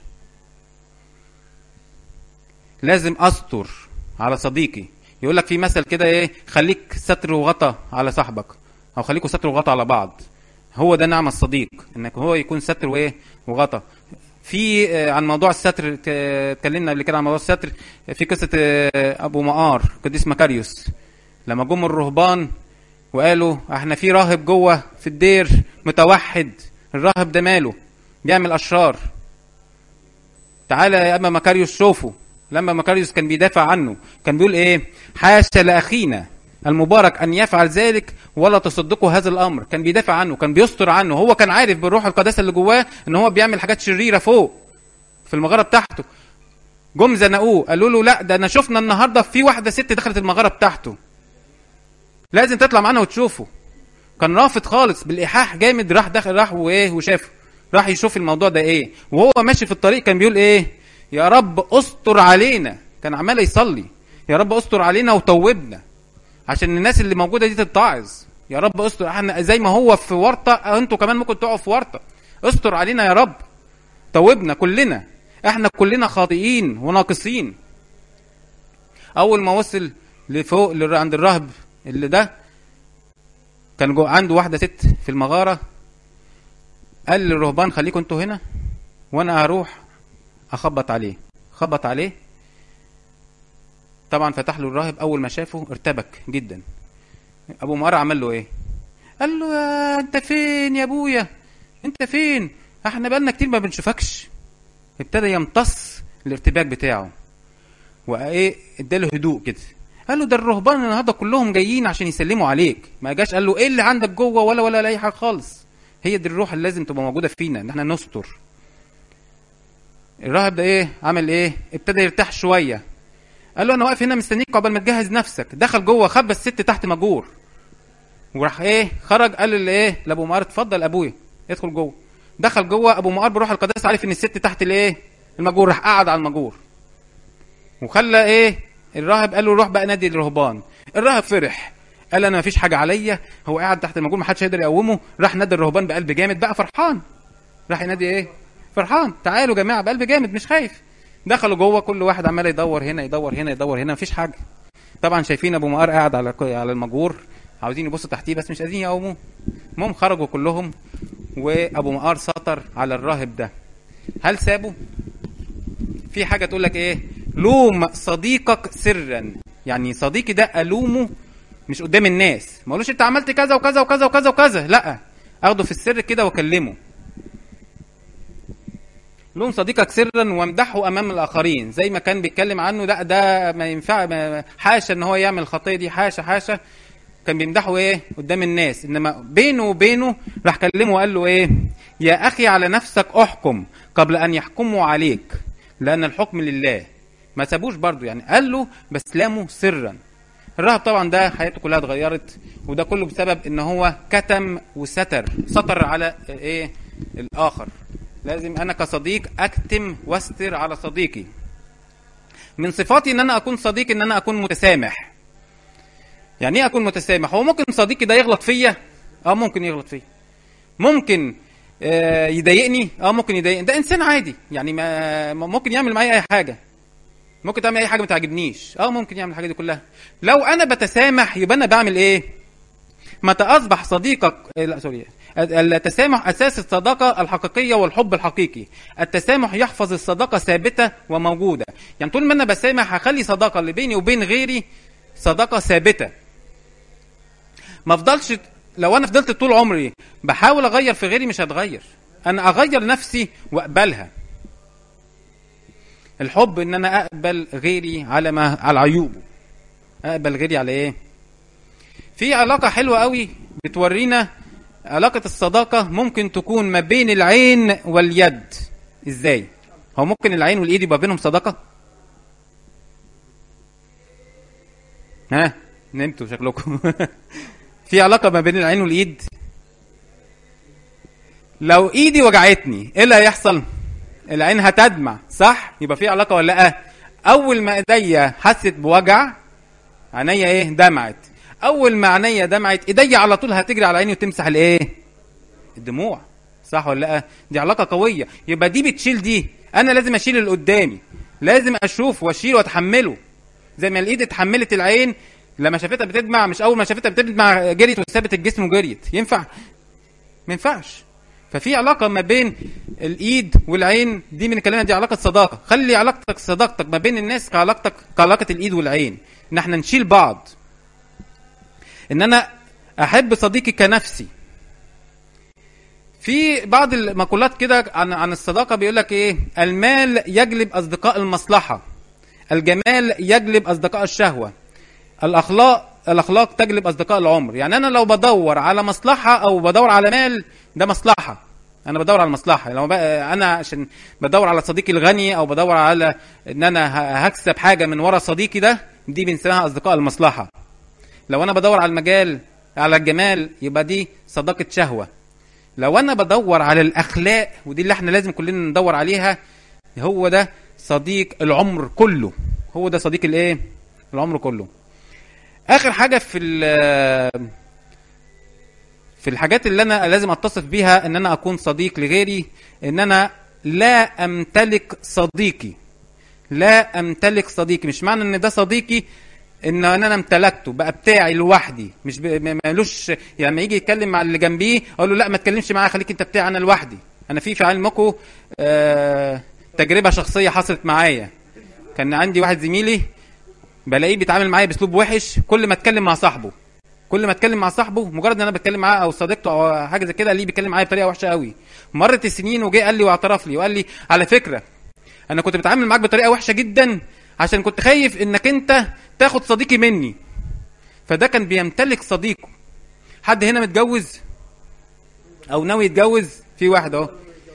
لازم استر على صديقي يقول لك في مثل كده ايه خليك ستر وغطا على صاحبك او خليكوا ستر وغطا على بعض هو ده نعم الصديق انك هو يكون ستر وايه وغطا في عن موضوع الستر اتكلمنا قبل كده عن موضوع الستر في قصه ابو مقار قديس مكاريوس لما جم الرهبان وقالوا احنا في راهب جوه في الدير متوحد الراهب ده ماله بيعمل اشرار تعالى يا اما مكاريوس شوفه لما مكاريوس كان بيدافع عنه كان بيقول ايه حاشا لاخينا المبارك ان يفعل ذلك ولا تصدقوا هذا الامر كان بيدافع عنه كان بيستر عنه هو كان عارف بالروح القداسه اللي جواه ان هو بيعمل حاجات شريره فوق في المغاره بتاعته جم زنقوه قالوا له لا ده انا شفنا النهارده في واحده ست دخلت المغاره بتاعته لازم تطلع معانا وتشوفه كان رافض خالص بالايحاح جامد راح دخل راح وايه وشافه راح يشوف الموضوع ده ايه وهو ماشي في الطريق كان بيقول ايه يا رب استر علينا كان عمال يصلي يا رب استر علينا وتوبنا عشان الناس اللي موجوده دي تتعظ يا رب استر احنا زي ما هو في ورطه انتوا كمان ممكن تقعوا في ورطه استر علينا يا رب توبنا كلنا احنا كلنا خاطئين وناقصين اول ما وصل لفوق لر- عند الراهب اللي ده كان جو عنده واحده ست في المغاره قال للرهبان خليكم انتوا هنا وانا هروح اخبط عليه خبط عليه طبعا فتح له الراهب اول ما شافه ارتبك جدا ابو مقر عمل له ايه قال له يا انت فين يا ابويا انت فين احنا بقالنا كتير ما بنشوفكش ابتدى يمتص الارتباك بتاعه وايه اداله هدوء كده قال له ده الرهبان النهارده كلهم جايين عشان يسلموا عليك ما جاش قال له ايه اللي عندك جوه ولا ولا ولا اي حاجه خالص هي دي الروح اللي لازم تبقى موجوده فينا ان احنا نستر الراهب ده ايه عمل ايه ابتدى يرتاح شويه قال له انا واقف هنا مستنيك عقبال ما تجهز نفسك دخل جوه خبى الست تحت مجور وراح ايه خرج قال لايه لابو مقار اتفضل ابويا ادخل جوه دخل جوه ابو مقار بروح القداسه عارف ان الست تحت الايه المجور راح قعد على المجور وخلى ايه الراهب قال له روح بقى نادي الرهبان الراهب فرح قال انا مفيش حاجه عليا هو قاعد تحت المجور محدش يقدر يقومه راح نادي الرهبان بقلب جامد بقى فرحان راح ينادي ايه فرحان تعالوا يا جماعه بقلب جامد مش خايف دخلوا جوه كل واحد عمال يدور هنا يدور هنا يدور هنا مفيش حاجه طبعا شايفين ابو مقار قاعد على على المجور عاوزين يبصوا تحتيه بس مش قادرين يقوموه المهم خرجوا كلهم وابو مقار سطر على الراهب ده هل سابه في حاجه تقول لك ايه لوم صديقك سرا يعني صديقي ده الومه مش قدام الناس ما اقولوش انت عملت كذا وكذا وكذا وكذا وكذا لا اخده في السر كده واكلمه لوم صديقك سرا وامدحه امام الاخرين زي ما كان بيتكلم عنه لا ده ما ينفع ما حاشا ان هو يعمل الخطيه دي حاشا حاشا كان بيمدحه ايه قدام الناس انما بينه وبينه راح كلمه وقال له ايه يا اخي على نفسك احكم قبل ان يحكموا عليك لان الحكم لله ما سابوش برضه يعني قال له بس لامه سرا الراهب طبعا ده حياته كلها اتغيرت وده كله بسبب ان هو كتم وستر ستر على ايه الاخر لازم انا كصديق اكتم واستر على صديقي من صفاتي ان انا اكون صديق ان انا اكون متسامح يعني ايه اكون متسامح هو ممكن صديقي ده يغلط فيا اه ممكن يغلط فيا ممكن آه يضايقني اه ممكن يضايقني ده انسان عادي يعني ما ممكن يعمل معايا اي حاجه ممكن تعمل اي حاجه ما تعجبنيش اه ممكن يعمل الحاجه دي كلها لو انا بتسامح يبقى انا بعمل ايه متى اصبح صديقك إيه لا سوري التسامح اساس الصداقه الحقيقيه والحب الحقيقي التسامح يحفظ الصداقه ثابته وموجوده يعني طول ما انا بسامح هخلي صداقه اللي بيني وبين غيري صداقه ثابته ما افضلش لو انا فضلت طول عمري بحاول اغير في غيري مش هتغير انا اغير نفسي واقبلها الحب ان انا اقبل غيري على ما على عيوبه اقبل غيري على ايه في علاقه حلوه قوي بتورينا علاقه الصداقه ممكن تكون ما بين العين واليد ازاي هو ممكن العين والايد يبقى بينهم صداقه ها نمتوا شكلكم في علاقه ما بين العين والايد لو ايدي وجعتني ايه اللي هيحصل العين هتدمع صح يبقى في علاقه ولا لا اول ما ايديا حست بوجع عينيا ايه دمعت اول ما عينيا دمعت ايديا على طول هتجري على عيني وتمسح الايه الدموع صح ولا لا دي علاقه قويه يبقى دي بتشيل دي انا لازم اشيل اللي قدامي لازم اشوف واشيل واتحمله زي ما الايد اتحملت العين لما شافتها بتدمع مش اول ما شافتها بتدمع جريت وسابت الجسم وجريت ينفع ما ينفعش ففي علاقه ما بين الايد والعين دي من كلامنا دي علاقه صداقه خلي علاقتك صداقتك ما بين الناس كعلاقتك كعلاقه الايد والعين ان احنا نشيل بعض ان انا احب صديقي كنفسي في بعض المقولات كده عن عن الصداقه بيقول لك ايه المال يجلب اصدقاء المصلحه الجمال يجلب اصدقاء الشهوه الاخلاق الاخلاق تجلب اصدقاء العمر يعني انا لو بدور على مصلحه او بدور على مال ده مصلحه انا بدور على المصلحه لو بقى انا عشان بدور على صديقي الغني او بدور على ان انا ه- هكسب حاجه من ورا صديقي ده دي بنسميها اصدقاء المصلحه لو انا بدور على المجال على الجمال يبقى دي صداقه شهوه لو انا بدور على الاخلاق ودي اللي احنا لازم كلنا ندور عليها هو ده صديق العمر كله هو ده صديق الايه العمر كله اخر حاجه في ال- في الحاجات اللي انا لازم اتصف بيها ان انا اكون صديق لغيري ان انا لا امتلك صديقي لا امتلك صديقي مش معنى ان ده صديقي ان انا امتلكته بقى بتاعي لوحدي مش ب... ما- مالوش يعني لما يجي يتكلم مع اللي جنبيه اقول له لا ما تكلمش معايا خليك انت بتاعي انا لوحدي انا في في علمكم آه... تجربه شخصيه حصلت معايا كان عندي واحد زميلي بلاقيه بيتعامل معايا باسلوب وحش كل ما اتكلم مع صاحبه كل ما اتكلم مع صاحبه مجرد ان انا بتكلم معاه او صديقته او حاجه زي كده ليه بيتكلم معايا بطريقه وحشه قوي مرت السنين وجه قال لي واعترف لي وقال لي على فكره انا كنت بتعامل معاك بطريقه وحشه جدا عشان كنت خايف انك انت تاخد صديقي مني فده كان بيمتلك صديقه حد هنا متجوز او ناوي يتجوز في واحد اهو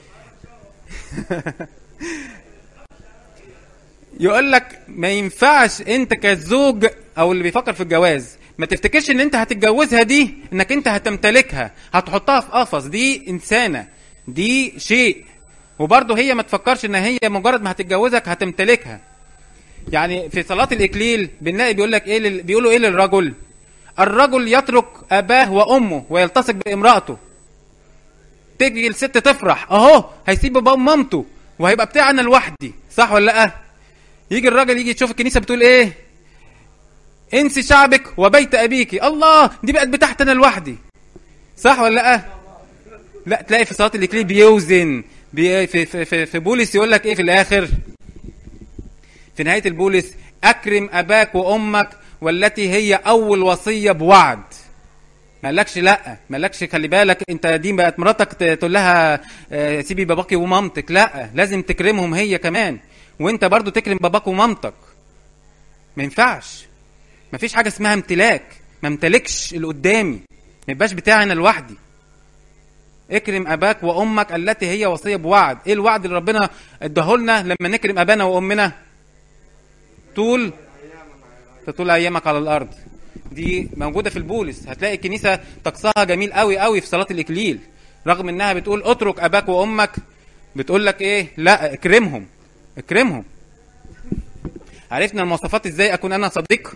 يقول لك ما ينفعش انت كزوج او اللي بيفكر في الجواز ما تفتكرش ان انت هتتجوزها دي انك انت هتمتلكها هتحطها في قفص دي انسانه دي شيء وبرضه هي ما تفكرش ان هي مجرد ما هتتجوزك هتمتلكها يعني في صلاه الاكليل بنلاقي بيقول لك ايه لل... بيقولوا ايه للرجل الرجل يترك اباه وامه ويلتصق بامراته تيجي الست تفرح اهو هيسيب باباه ومامته وهيبقى بتاعي انا لوحدي صح ولا لا يجي الراجل يجي يشوف الكنيسه بتقول ايه انسي شعبك وبيت ابيك الله دي بقت بتاعتي انا لوحدي صح ولا لا لا تلاقي في صلاه الاكليل بيوزن بي في, في, في, في بولس يقول لك ايه في الاخر في نهايه البولس اكرم اباك وامك والتي هي اول وصيه بوعد ما قالكش لا ما قالكش خلي بالك انت دي بقت مراتك ت- تقول لها آه، سيبي باباكي ومامتك لا لازم تكرمهم هي كمان وانت برضو تكرم باباك ومامتك ما ينفعش ما فيش حاجه اسمها امتلاك ما امتلكش اللي قدامي ما يبقاش بتاعي انا لوحدي اكرم اباك وامك التي هي وصيه بوعد ايه الوعد اللي ربنا اداهولنا لما نكرم ابانا وامنا طول طول ايامك على الارض دي موجوده في البولس هتلاقي الكنيسه طقسها جميل قوي قوي في صلاه الاكليل رغم انها بتقول اترك اباك وامك بتقول لك ايه لا اكرمهم اكرمهم عرفنا المواصفات ازاي اكون انا صديق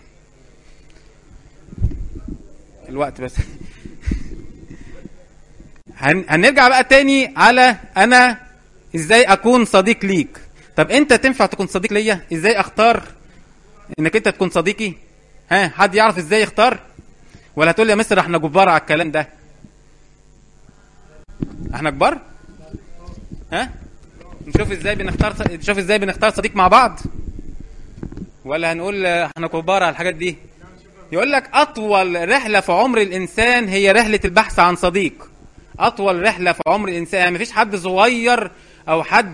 الوقت بس هن... هنرجع بقى تاني على انا ازاي اكون صديق ليك طب انت تنفع تكون صديق ليا ازاي اختار انك انت تكون صديقي ها حد يعرف ازاي يختار ولا هتقول لي يا مستر احنا كبار على الكلام ده احنا كبار ها نشوف ازاي بنختار نشوف ازاي بنختار صديق مع بعض ولا هنقول احنا كبار على الحاجات دي يقول لك اطول رحله في عمر الانسان هي رحله البحث عن صديق اطول رحله في عمر الانسان يعني مفيش حد صغير او حد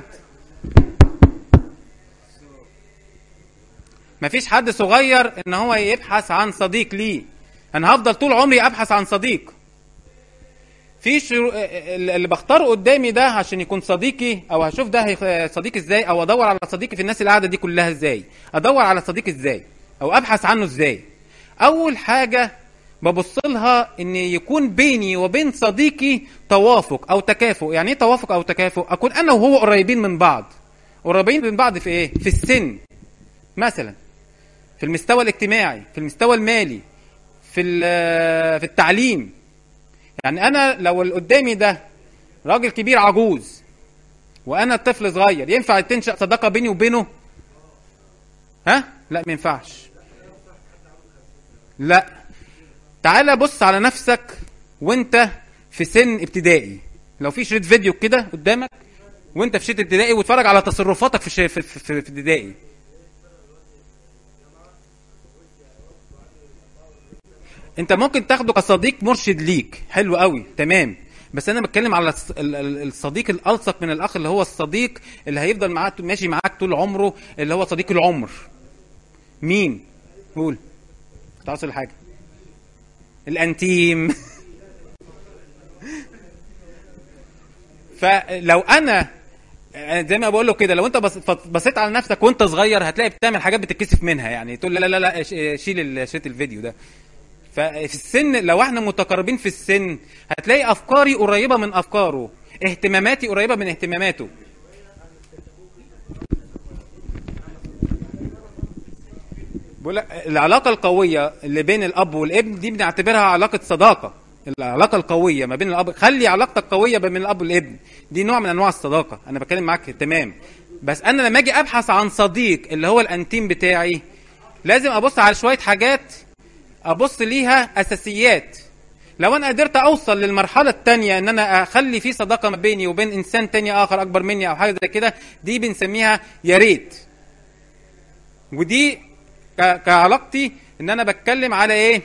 مفيش حد صغير ان هو يبحث عن صديق ليه انا هفضل طول عمري ابحث عن صديق في شرو... اللي بختاره قدامي ده عشان يكون صديقي او هشوف ده هي- صديق ازاي او ادور على صديقي في الناس اللي قاعده دي كلها ازاي ادور على صديق ازاي او ابحث عنه ازاي اول حاجه ببص لها ان يكون بيني وبين صديقي توافق او تكافؤ يعني ايه توافق او تكافؤ اكون انا وهو قريبين من بعض قريبين من بعض في ايه في السن مثلا في المستوى الاجتماعي في المستوى المالي في ال- في التعليم يعني انا لو اللي قدامي ده راجل كبير عجوز وانا طفل صغير ينفع تنشا صداقه بيني وبينه ها لا ما ينفعش لا تعالى بص على نفسك وانت في سن ابتدائي لو في شريط فيديو كده قدامك وانت في شريط ابتدائي واتفرج على تصرفاتك في في في, في, في ابتدائي انت ممكن تاخده كصديق مرشد ليك حلو قوي تمام بس انا بتكلم على الص- ال- ال- الصديق الالصق من الاخ اللي هو الصديق اللي هيفضل معاك ماشي معاك طول عمره اللي هو صديق العمر مين قول تعصر الحاجه الانتيم فلو انا زي ما بقول له كده لو انت بص- بصيت على نفسك وانت صغير هتلاقي بتعمل حاجات بتتكسف منها يعني تقول لا لا لا, لا ش- شيل ال- شريط الفيديو ده ففي السن لو احنا متقاربين في السن هتلاقي افكاري قريبه من افكاره اهتماماتي قريبه من اهتماماته بقول لك العلاقه القويه اللي بين الاب والابن دي بنعتبرها علاقه صداقه العلاقه القويه ما بين الاب خلي علاقتك قويه بين الاب والابن دي نوع من انواع الصداقه انا بتكلم معاك تمام بس انا لما اجي ابحث عن صديق اللي هو الانتيم بتاعي لازم ابص على شويه حاجات ابص ليها اساسيات لو انا قدرت اوصل للمرحله الثانيه ان انا اخلي في صداقه ما بيني وبين انسان تاني اخر اكبر مني او حاجه زي كده دي بنسميها يا ريت ودي ك- كعلاقتي ان انا بتكلم على ايه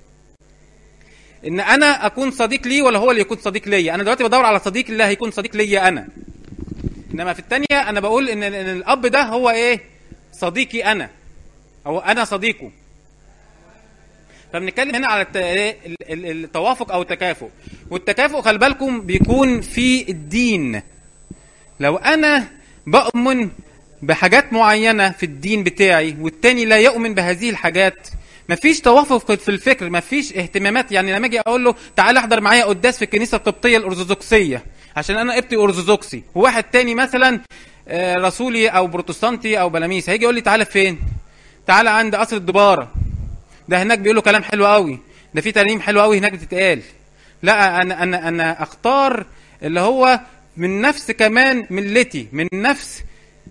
ان انا اكون صديق ليه ولا هو اللي يكون صديق ليا انا دلوقتي بدور على صديق اللي هيكون صديق ليا انا انما في الثانيه انا بقول ان ان الاب ده هو ايه صديقي انا او انا صديقه فبنتكلم هنا على الت- إيه؟ ال- ال- التوافق او التكافؤ والتكافؤ خلي بالكم بيكون في الدين لو انا بؤمن بحاجات معينه في الدين بتاعي والتاني لا يؤمن بهذه الحاجات مفيش توافق في الفكر مفيش اهتمامات يعني لما اجي اقول له تعال احضر معايا قداس في الكنيسه القبطيه الارثوذكسيه عشان انا قبطي ارثوذكسي وواحد تاني مثلا آه، رسولي او بروتستانتي او بلاميس هيجي يقول لي تعالى فين تعال عند قصر الدباره ده هناك بيقولوا كلام حلو قوي ده في ترانيم حلوه قوي هناك بتتقال لا انا انا انا اختار اللي هو من نفس كمان ملتي من نفس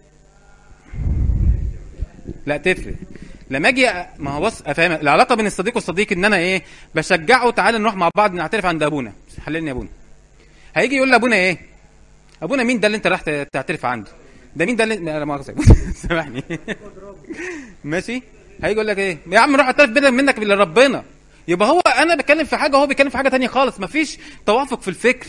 لا تفرق لما اجي أ- ما هو بص افهم العلاقه بين الصديق والصديق ان انا ايه بشجعه تعالى نروح مع بعض نعترف عند ابونا حللني يا ابونا هيجي يقول لابونا ايه ابونا مين ده اللي انت راح ت- تعترف عنده ده مين ده اللي لا مؤاخذه سامحني ماشي هيجي يقول لك ايه يا عم روح اعترف بينك منك لربنا يبقى هو انا بتكلم في حاجه وهو بيتكلم في حاجه تانية خالص مفيش توافق في الفكر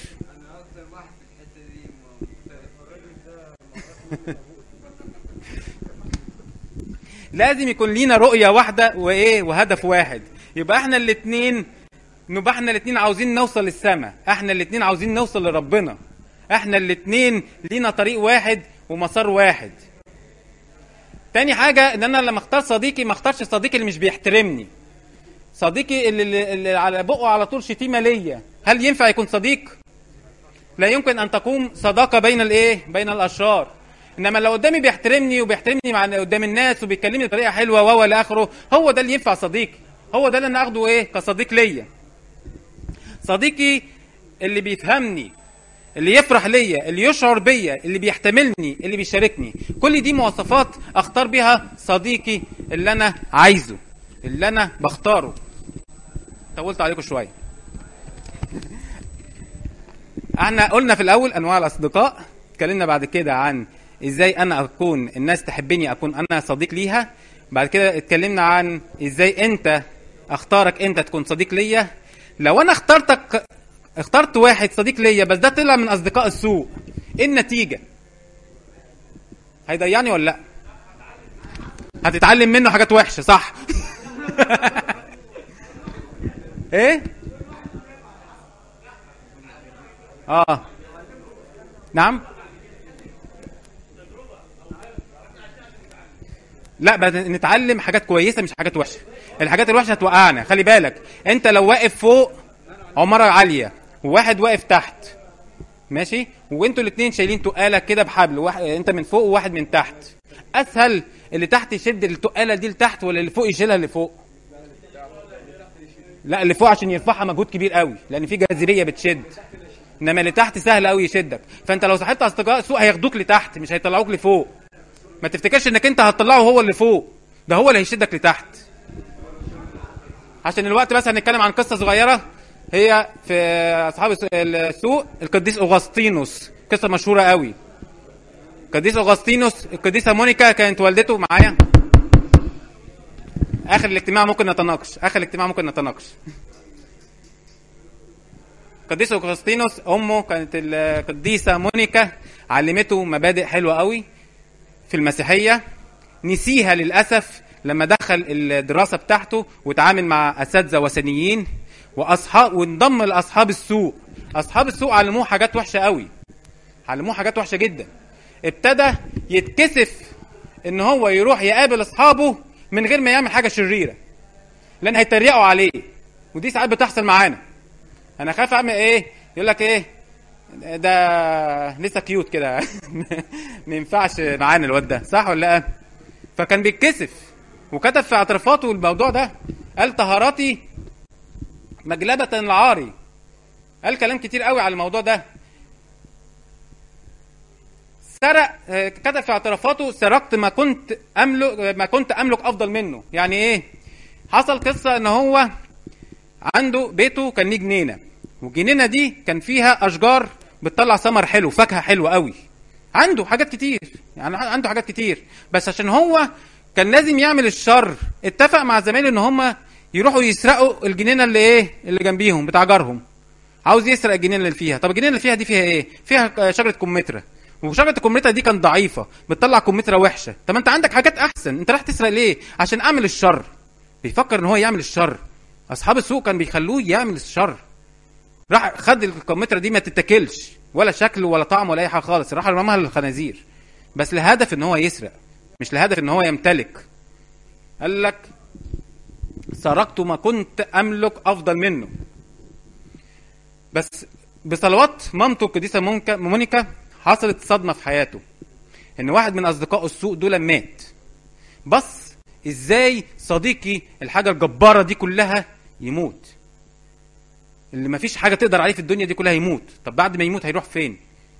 لازم يكون لينا رؤيه واحده وايه وهدف واحد يبقى احنا الاثنين نبقى احنا الاثنين عاوزين نوصل للسماء احنا الاثنين عاوزين نوصل لربنا احنا الاثنين لينا طريق واحد ومسار واحد تاني حاجة ان انا لما اختار صديقي ما اختارش صديقي اللي مش بيحترمني صديقي اللي, اللي, اللي على بقه على طول شتيمة ليا هل ينفع يكون صديق لا يمكن ان تقوم صداقة بين الايه بين الاشرار انما لو قدامي بيحترمني وبيحترمني مع قدام الناس وبيكلمني بطريقة حلوة وهو الى اخره هو ده اللي ينفع صديقي هو ده اللي انا اخده ايه كصديق ليا صديقي اللي بيفهمني اللي يفرح ليا اللي يشعر بيا اللي بيحتملني اللي بيشاركني كل دي مواصفات اختار بيها صديقي اللي انا عايزه اللي انا بختاره طولت عليكم شويه احنا قلنا في الاول انواع الاصدقاء اتكلمنا بعد كده عن ازاي انا اكون الناس تحبني اكون انا صديق ليها بعد كده اتكلمنا عن ازاي انت اختارك انت تكون صديق ليا لو انا اخترتك اخترت واحد صديق ليا بس ده طلع من اصدقاء السوء ايه النتيجه هيضيعني ولا لا هتتعلم منه حاجات وحشه صح ايه اه نعم لا بس نتعلم حاجات كويسه مش حاجات وحشه الحاجات الوحشه هتوقعنا خلي بالك انت لو واقف فوق عماره عاليه وواحد واقف تحت ماشي وانتوا الاثنين شايلين تقاله كده بحبل واحد انت من فوق وواحد من تحت اسهل اللي تحت يشد التقاله دي لتحت ولا اللي فوق يشيلها لفوق لا اللي فوق عشان يرفعها مجهود كبير قوي لان في جاذبيه بتشد انما اللي تحت سهل قوي يشدك فانت لو صاحبت اصدقاء سوء هياخدوك لتحت مش هيطلعوك لفوق ما تفتكرش انك انت هتطلعه هو اللي فوق ده هو اللي هيشدك لتحت عشان الوقت بس هنتكلم عن قصه صغيره هي في اصحاب السوق القديس اوغسطينوس قصه مشهوره قوي القديس اوغسطينوس القديسه مونيكا كانت والدته معايا اخر الاجتماع ممكن نتناقش اخر الاجتماع ممكن نتناقش القديس اوغسطينوس امه كانت القديسه مونيكا علمته مبادئ حلوه قوي في المسيحيه نسيها للاسف لما دخل الدراسه بتاعته وتعامل مع اساتذه وثنيين واصحاب وانضم لاصحاب السوق اصحاب السوق علموه حاجات وحشه قوي علموه حاجات وحشه جدا ابتدى يتكسف ان هو يروح يقابل اصحابه من غير ما يعمل حاجه شريره لان هيتريقوا عليه ودي ساعات بتحصل معانا انا خايف اعمل ايه يقول لك ايه ده لسه كيوت كده ما ينفعش معانا الواد ده صح ولا لا فكان بيتكسف وكتب في اعترافاته الموضوع ده قال طهاراتي مجلبة العاري قال كلام كتير قوي على الموضوع ده سرق آه، كتب في اعترافاته سرقت ما كنت املك ما كنت املك افضل منه يعني ايه حصل قصه ان هو عنده بيته كان ليه جنينه والجنينه دي كان فيها اشجار بتطلع ثمر حلو فاكهه حلوه قوي عنده حاجات كتير يعني عنده حاجات كتير بس عشان هو كان لازم يعمل الشر اتفق مع زمايله ان هم يروحوا يسرقوا الجنينه اللي ايه اللي جنبيهم بتاع جارهم عاوز يسرق الجنينه اللي فيها طب الجنينه اللي فيها دي فيها ايه فيها شجره كمثرى وشجره الكمثرى دي كانت ضعيفه بتطلع كمثرى وحشه طب انت عندك حاجات احسن انت رايح تسرق ليه عشان اعمل الشر بيفكر ان هو يعمل الشر اصحاب السوق كان بيخلوه يعمل الشر راح خد الكمثرى دي ما تتاكلش ولا شكل ولا طعم ولا اي حاجه خالص راح رماها للخنازير بس لهدف ان هو يسرق مش لهدف ان هو يمتلك قال لك سرقت ما كنت املك افضل منه بس بصلوات مامته القديسه مونيكا مونيكا حصلت صدمه في حياته ان واحد من اصدقاء السوق دول مات بص ازاي صديقي الحاجه الجباره دي كلها يموت اللي مفيش حاجه تقدر عليه في الدنيا دي كلها يموت طب بعد ما يموت هيروح فين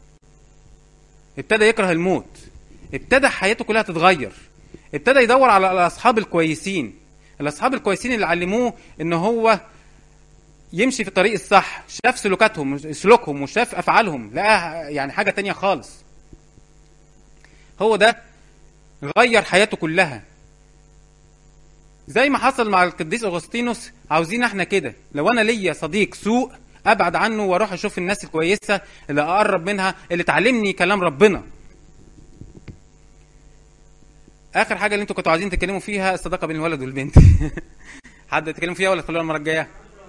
ابتدى يكره الموت ابتدى حياته كلها تتغير ابتدى يدور على الاصحاب الكويسين الاصحاب الكويسين اللي علموه ان هو يمشي في الطريق الصح شاف سلوكاتهم سلوكهم وشاف افعالهم لقاها يعني حاجه تانية خالص هو ده غير حياته كلها زي ما حصل مع القديس اغسطينوس عاوزين احنا كده لو انا ليا صديق سوء ابعد عنه واروح اشوف الناس الكويسه اللي اقرب منها اللي تعلمني كلام ربنا اخر حاجه اللي انتوا كنتوا عايزين تتكلموا فيها الصداقه بين الولد والبنت حد تتكلموا فيها ولا تخلوها المره الجايه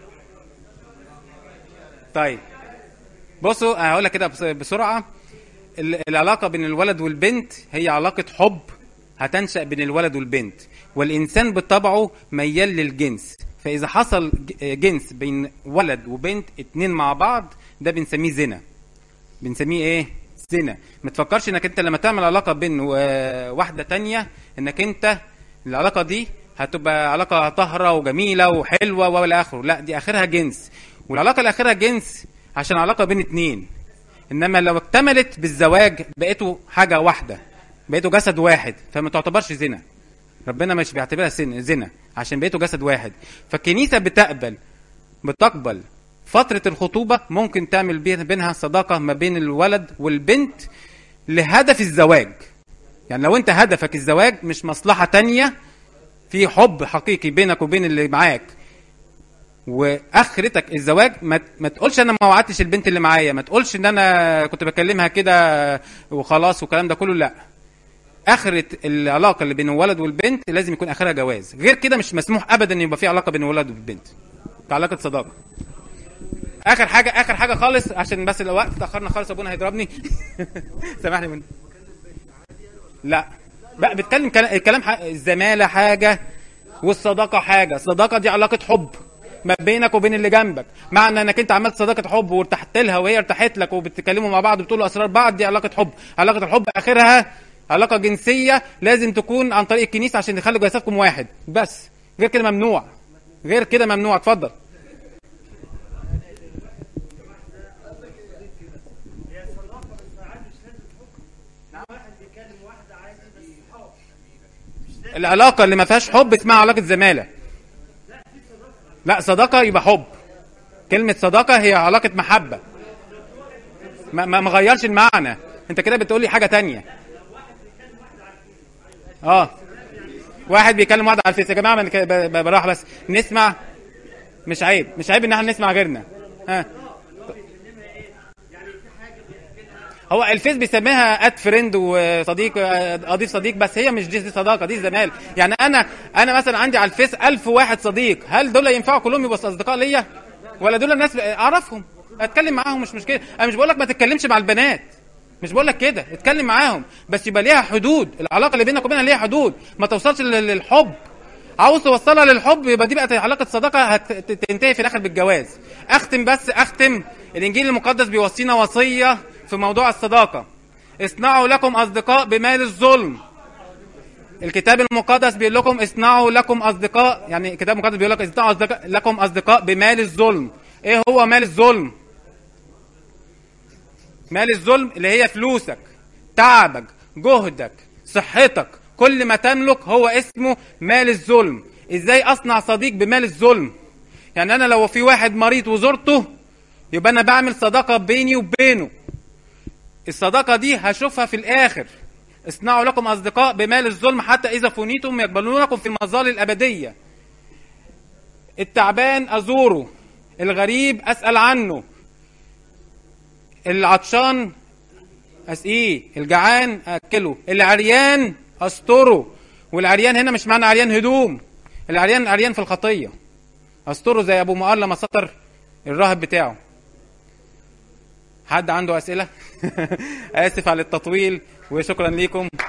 طيب بصوا هقول لك كده بس- بسرعه ال- العلاقه بين الولد والبنت هي علاقه حب هتنشا بين الولد والبنت والانسان بطبعه ميال للجنس فاذا حصل ج- جنس بين ولد وبنت اتنين مع بعض ده بنسميه زنا بنسميه ايه زنا ما تفكرش انك انت لما تعمل علاقه بين و- واحده تانية انك انت العلاقه دي هتبقى علاقه طاهره وجميله وحلوه والى اخره لا دي اخرها جنس والعلاقه اللي اخرها جنس عشان علاقه بين اتنين انما لو اكتملت بالزواج بقيتوا حاجه واحده بقيتوا جسد واحد فما تعتبرش زنا ربنا مش بيعتبرها سن زنا عشان بقيتوا جسد واحد فالكنيسه بتقبل بتقبل فترة الخطوبة ممكن تعمل بين- بينها صداقة ما بين الولد والبنت لهدف الزواج يعني لو انت هدفك الزواج مش مصلحة تانية في حب حقيقي بينك وبين اللي معاك واخرتك الزواج ما, ما تقولش انا ما وعدتش البنت اللي معايا ما تقولش ان انا كنت بكلمها كده وخلاص والكلام ده كله لا اخرة العلاقة اللي بين الولد والبنت لازم يكون اخرها جواز غير كده مش مسموح ابدا ان يبقى في علاقة بين الولد والبنت كعلاقة صداقة اخر حاجة اخر حاجة خالص عشان بس الوقت اتاخرنا خالص ابونا هيضربني سامحني من لا بقى بتكلم كلام الكلام ح- الزمالة حاجة والصداقة حاجة الصداقة دي علاقة حب ما بينك وبين اللي جنبك معنى انك انت عملت صداقة حب وارتحت لها وهي ارتاحت لك وبتتكلموا مع بعض وبتقولوا اسرار بعض دي علاقة حب علاقة الحب اخرها علاقة جنسية لازم تكون عن طريق الكنيسة عشان تخلوا جسدكم واحد بس غير كده ممنوع غير كده ممنوع اتفضل العلاقة اللي ما فيهاش حب اسمها علاقة زمالة لا صداقة يبقى حب كلمة صداقة هي علاقة محبة ما ما ما غيرش المعنى انت كده بتقول لي حاجة تانية اه واحد بيكلم واحد على الفيس يا جماعة من براحة بس نسمع مش عيب مش عيب ان احنا نسمع غيرنا ها هو الفيس بيسميها اد فريند وصديق اضيف صديق بس هي مش دي, دي صداقه دي زمال يعني انا انا مثلا عندي على الفيس ألف واحد صديق هل دول ينفعوا كلهم يبقوا اصدقاء ليا ولا دول الناس اعرفهم اتكلم معاهم مش مشكله انا مش بقول لك ما تتكلمش مع البنات مش بقول لك كده اتكلم معاهم بس يبقى ليها حدود العلاقه اللي بينك وبينها ليها حدود ما توصلش لل- للحب عاوز توصلها للحب يبقى دي بقت علاقه صداقه هتنتهي في الاخر بالجواز اختم بس اختم الانجيل المقدس بيوصينا وصيه في موضوع الصداقه اصنعوا لكم اصدقاء بمال الظلم الكتاب المقدس بيقول لكم اصنعوا لكم اصدقاء يعني الكتاب المقدس بيقول لك اصنعوا أصدقاء لكم اصدقاء بمال الظلم ايه هو مال الظلم مال الظلم اللي هي فلوسك تعبك جهدك صحتك كل ما تملك هو اسمه مال الظلم ازاي اصنع صديق بمال الظلم يعني انا لو في واحد مريض وزرته يبقى انا بعمل صداقه بيني وبينه الصداقه دي هشوفها في الاخر اصنعوا لكم اصدقاء بمال الظلم حتى اذا فنيتم يقبلونكم في المظال الابديه التعبان ازوره الغريب اسال عنه العطشان اسقيه الجعان اكله العريان استره والعريان هنا مش معنى عريان هدوم العريان عريان في الخطيه استره زي ابو مقار لما ستر الراهب بتاعه حد عنده اسئله اسف على التطويل وشكرا ليكم